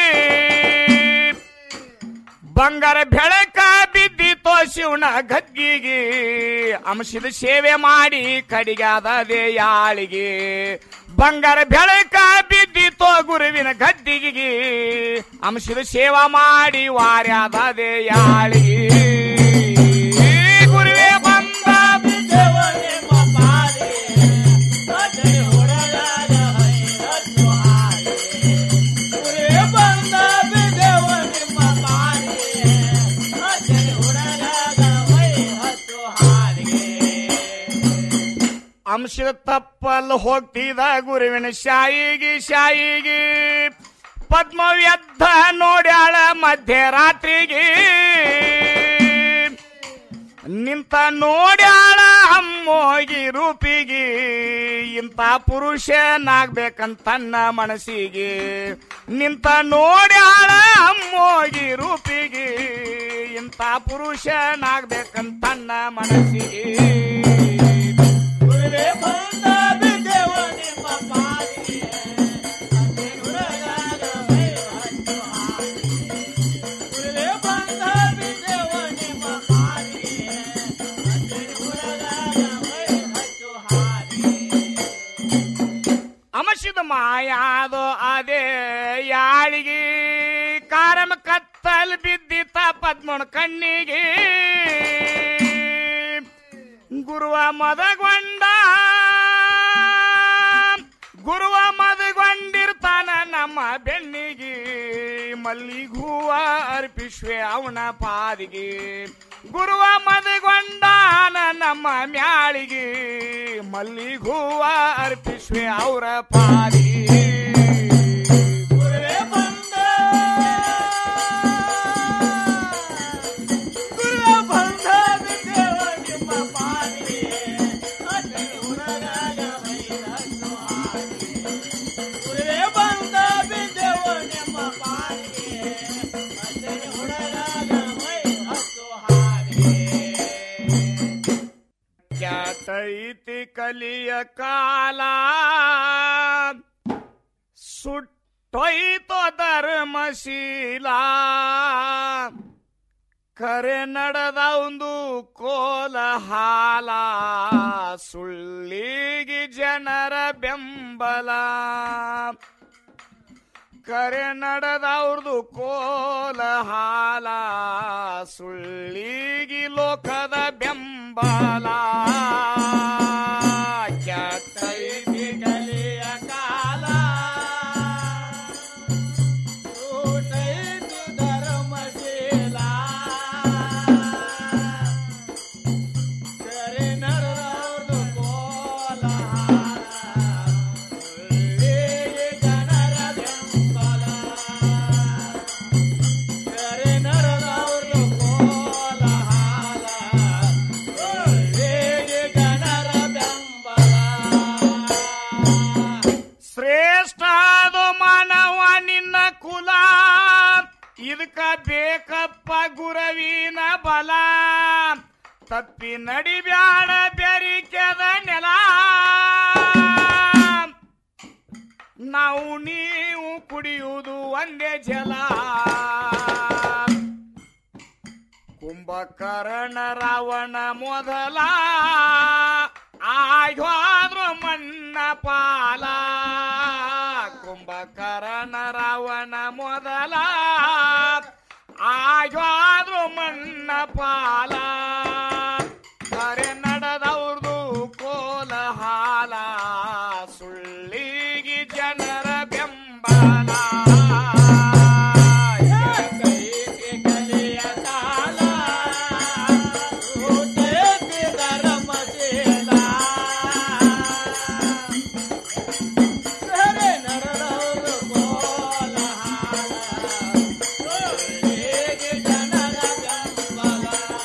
ಬಂಗಾರ ಬೆಳಕ ಬಿದ್ದಿತೋ ಶಿವನ ಗದ್ಗಿಗೆ ಅಂಶದ ಸೇವೆ ಮಾಡಿ ಕಡಿಗಾದದೆ ಯಾಳಿಗೆ ಬಂಗಾರ ಬೆಳಕ ಬಿದ್ದಿತೋ ಗುರುವಿನ ಗದ್ದೆ ಗದ್ದಿಗೆ ಅಂಶದ ಸೇವಾ ಮಾಡಿ ವಾರ್ಯಾದದೆ ಯಾಳಿಗೆ ಗುರುವೇ ಬಂದ ಅಂಶದ ತಪ್ಪಲ್ ಹೋಗ್ತಿದ ಗುರುವಿನ ಶಾಯಿಗೆ ಶಾಯಿಗೆ ಪದ್ಮವ್ಯದ್ಧ ನೋಡ್ಯಾಳ ಮಧ್ಯರಾತ್ರಿಗೆ ನಿಂತ ನೋಡ್ಯಾಳ ಅಮ್ಮೋಗಿ ರೂಪಿಗೆ ಇಂಥ ಪುರುಷನಾಗ್ಬೇಕಂತ ತನ್ನ ಮನಸ್ಸಿಗೆ ನಿಂತ ನೋಡ್ಯಾಳ ಅಮ್ಮೋಗಿ ರೂಪಿಗೆ ಇಂಥ ಪುರುಷನಾಗ್ಬೇಕಂತ ತನ್ನ ಮನಸ್ಸಿಗೆ ಅಮಶಿದ ಮಾಯಾದು ಅದೇ ಯಾಳಿಗೆ ಕಾರಮ ಕತ್ತಲ್ ಬಿದ್ದಿತ ಪದ್ಮನ ಕಣ್ಣಿಗೆ ಗುರುವ ಮದಗೊಂಡ ಗುರುವ ಮದಗೊಂಡಿರ್ತಾನ ನಮ್ಮ ಬೆನ್ನಿಗೆ ಮಲ್ಲಿಗೂವ ಅರ್ಪಿಶ್ವೆ ಅವನ ಪಾದಿಗೆ ಗುರುವ ಮದಗೊಂಡಾನ ನಮ್ಮ ಮ್ಯಾಳಿಗೆ ಮಲ್ಲಿಗೂವ ಅರ್ಪಿಶ್ವೆ ಅವರ ಪಾದಿಗೆ ಕ್ಯಾತೈತಿ ಕಲಿಯ ಕಾಲ ಸುಟ್ಟೊಯ್ತೋ ಧರ್ಮಶೀಲ ಕರೆ ನಡೆದ ಒಂದು ಕೋಲ ಹಾಲ ಸುಳ್ಳಿಗೆ ಜನರ ಬೆಂಬಲ ಕರೆ ನಡೆದವ್ರದು ಕೋಲ ಹಾಲ ಸುಳ್ಳಿಗಿ ಲೋಕದ ಬೆಂಬಲ ಕ್ಯಾತೈತಿ ಕಲಿಯ ಕಾಲ ಊಟೈತಿ ಧರ್ಮಶೀಲ ಕರೆ ನಡೆದವ್ರದು ಕೋಲ ಸುಳ್ಳಿಗಿ ಜನರ ಬೆಂಬಲ ಕರೆ ನಡೆದವ್ರದು ಕೋಲ ಸುಳ್ಳಿಗಿ ಜನರ ಬೆಂಬಲ ಶ್ರೇಷ್ಠದು ಮಾನವ ನಿನ್ನ ಕುಲ ಇದಕ್ಕ ಬೇಕಪ್ಪ ಗುರವಿನ ಬಲ ತಪ್ಪಿ ನಡಿಬ್ಯಾಡ ಬೆರಿಕೆದ ನೆಲ ನಾವು ನೀವು ಕುಡಿಯುವುದು ಒಂದೇ ಜಲ ಕುಂಭಕರ್ಣ ರಾವಣ ಮೊದಲ ಆಯ್ವಾದ್ರು ಮನ್ನ ಪಾಲ ಕುಂಭಕರ್ಣ ರಾವಣ ಮೊದಲ ಆಯ್ವಾದ್ರು ಮನ್ನ ಪಾಲ ಕರೆ ನಡೆದವ್ರದು ಕೋಲ ಹಾಲ ಸುಳ್ಳಿಗಿ ಜನರ ಬೆಂಬಲ ಕೈಗೆ ಕಲಿಯ ಕಾಲ ಊಟಕ್ಕೆ ಧರ್ಮಶೀಲ. ಕರೆ ನಡೆದವ್ರದು ಕೋಲ ಹಾಲ ಸುಳ್ಳಿಗಿ ಜನರ ಬೆಂಬಲ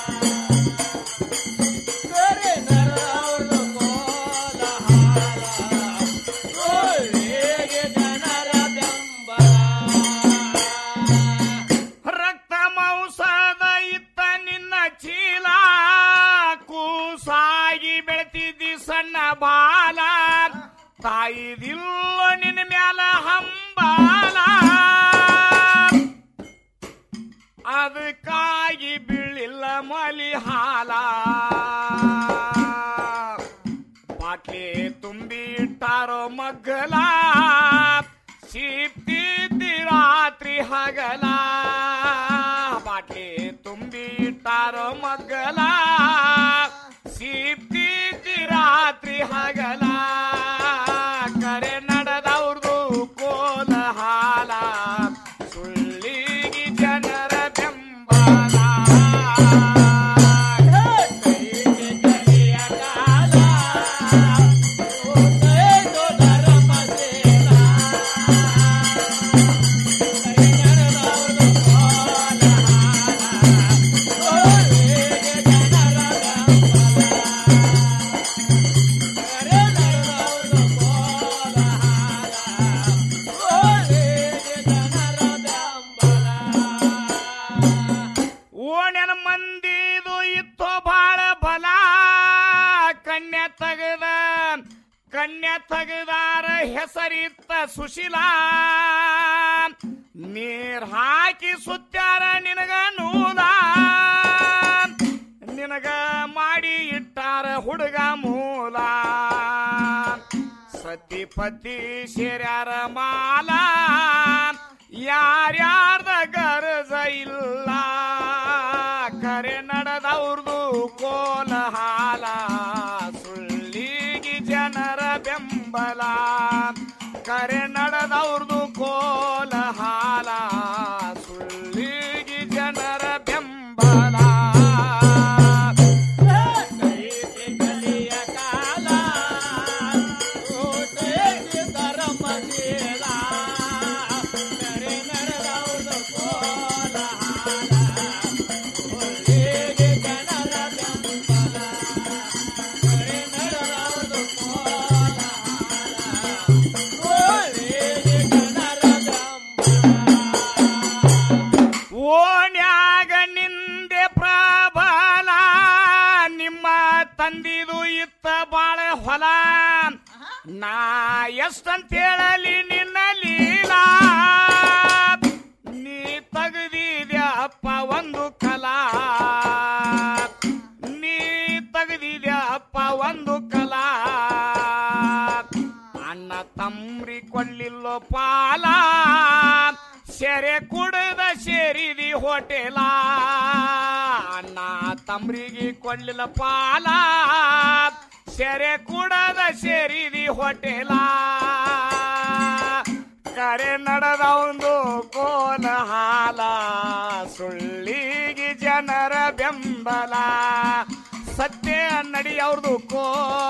ಕರೆ ನಡೆದವ್ರದು ಕೋಲ ಹಾಲ ಸುಳ್ಳಿಗಿ ಜನರ ಬೆಂಬಲ ರಕ್ತ ಮಾಂಸದ ಇತ್ತ ನಿನ್ನ ಚೀಲ ಕೂಸಾಗಿ ಬೆಳೆತಿದ್ದಿ ಸಣ್ಣ ಬಾಲ ತಾಯಿದಿಲ್ಲ ನಿನ್ನ ಮ್ಯಾಲ ಹಂಬಾಲ ಅದಕ್ಕಾಗಿ ಬೀಳಿಲ್ಲ ಮಲಿ ಹಾಲ ಬಾಟ್ಲಿ ತುಂಬಿ ಇಟ್ಟಾರೋ ಮಗ್ಗಲ ಸಿಪ್ತಿದ್ದಿ ರಾತ್ರಿ ಹಗಲ ಬಾಟ್ಲಿ ತುಂಬಿ ಇಟ್ಟಾರೋ ಮಗ್ಗಲ ಸಿಪ್ತೀತಿ ರಾತ್ರಿ ಹಗಲ ಕರೆ ನಡೆದವ್ರದು ಕೋಲ ಹಾಲ ಸುಳ್ಳಿಗಿ ಜನರ ಬೆಂಬಲ ಓಣ್ಯನ ಮಂದಿದು ಇತ್ತು ಬಾಳ ಬಲ ಕನ್ಯಾ ತೆಗೆದ ಕನ್ಯಾ ತೆಗೆದಾರ ಹೆಸರಿತ್ತ ಸುಶೀಲಾ ನೀರ್ ಹಾಕಿ ಸುತ್ತಾರ ನಿನಗ ನೂಲ ನಿನಗ ಮಾಡಿ ಇಟ್ಟಾರ ಹುಡುಗ ಮೂಲ ಸತಿಪತಿ ಸೇರ್ಯಾರ ಮಾಲ ಯಾರ್ಯಾರ್ದ ಗರಜ ಇಲ್ಲ ಕರೆ ನಡೆದವ್ರದು ಕೋಲ ಹಾಲ ಸುಳ್ಳಿಗಿ ಜನರ ಬೆಂಬಲ ಕರೆ ನಡೆದವ್ರದು ಕೋಲ ಹಾಲ ಸುಳ್ಳಿಗಿ ಜನರ ಬೆಂಬಲ ಓಣ್ಯಾಗ ನಿಂದೆ ಪ್ರಬಲ ನಿಮ್ಮ ತಂದಿದು ಇತ್ತ ಬಾಳ ಹೊಲ ನಾ ಎಷ್ಟಂತ ಹೇಳಲಿ ನಿನ್ನ ಲೀಲಾ ನೀ ತೆಗ್ದಿದ್ಯಪ್ಪ ಒಂದು ಕಲಾ ನೀ ತೆಗ್ದಿದ್ಯಪ್ಪ ಒಂದು ಕಲಾ ಅಣ್ಣ ತಮ್ರಿ ಕೊಳ್ಳಿಲ್ಲೋ ಪಾಲ ಸೆರೆ ಕುಡದ ಸೇರಿದಿ ಹೋಟೆಲ ಅಣ್ಣ ತಮ್ರಿಗೆ ಕೊಳ್ಳಿಲ್ಲ ಪಾಲ ಸೆರೆ ಕುಡದ ಸೇರಿದಿ ಹೋಟೆಲ ಕರೆ ನಡೆದವಂದು ಕೋಲ ಹಾಲ ಸುಳ್ಳಿಗೆ ಜನರ ಬೆಂಬಲ ಸತ್ಯ ನಡಿ ಅವ್ರದು ಕೋ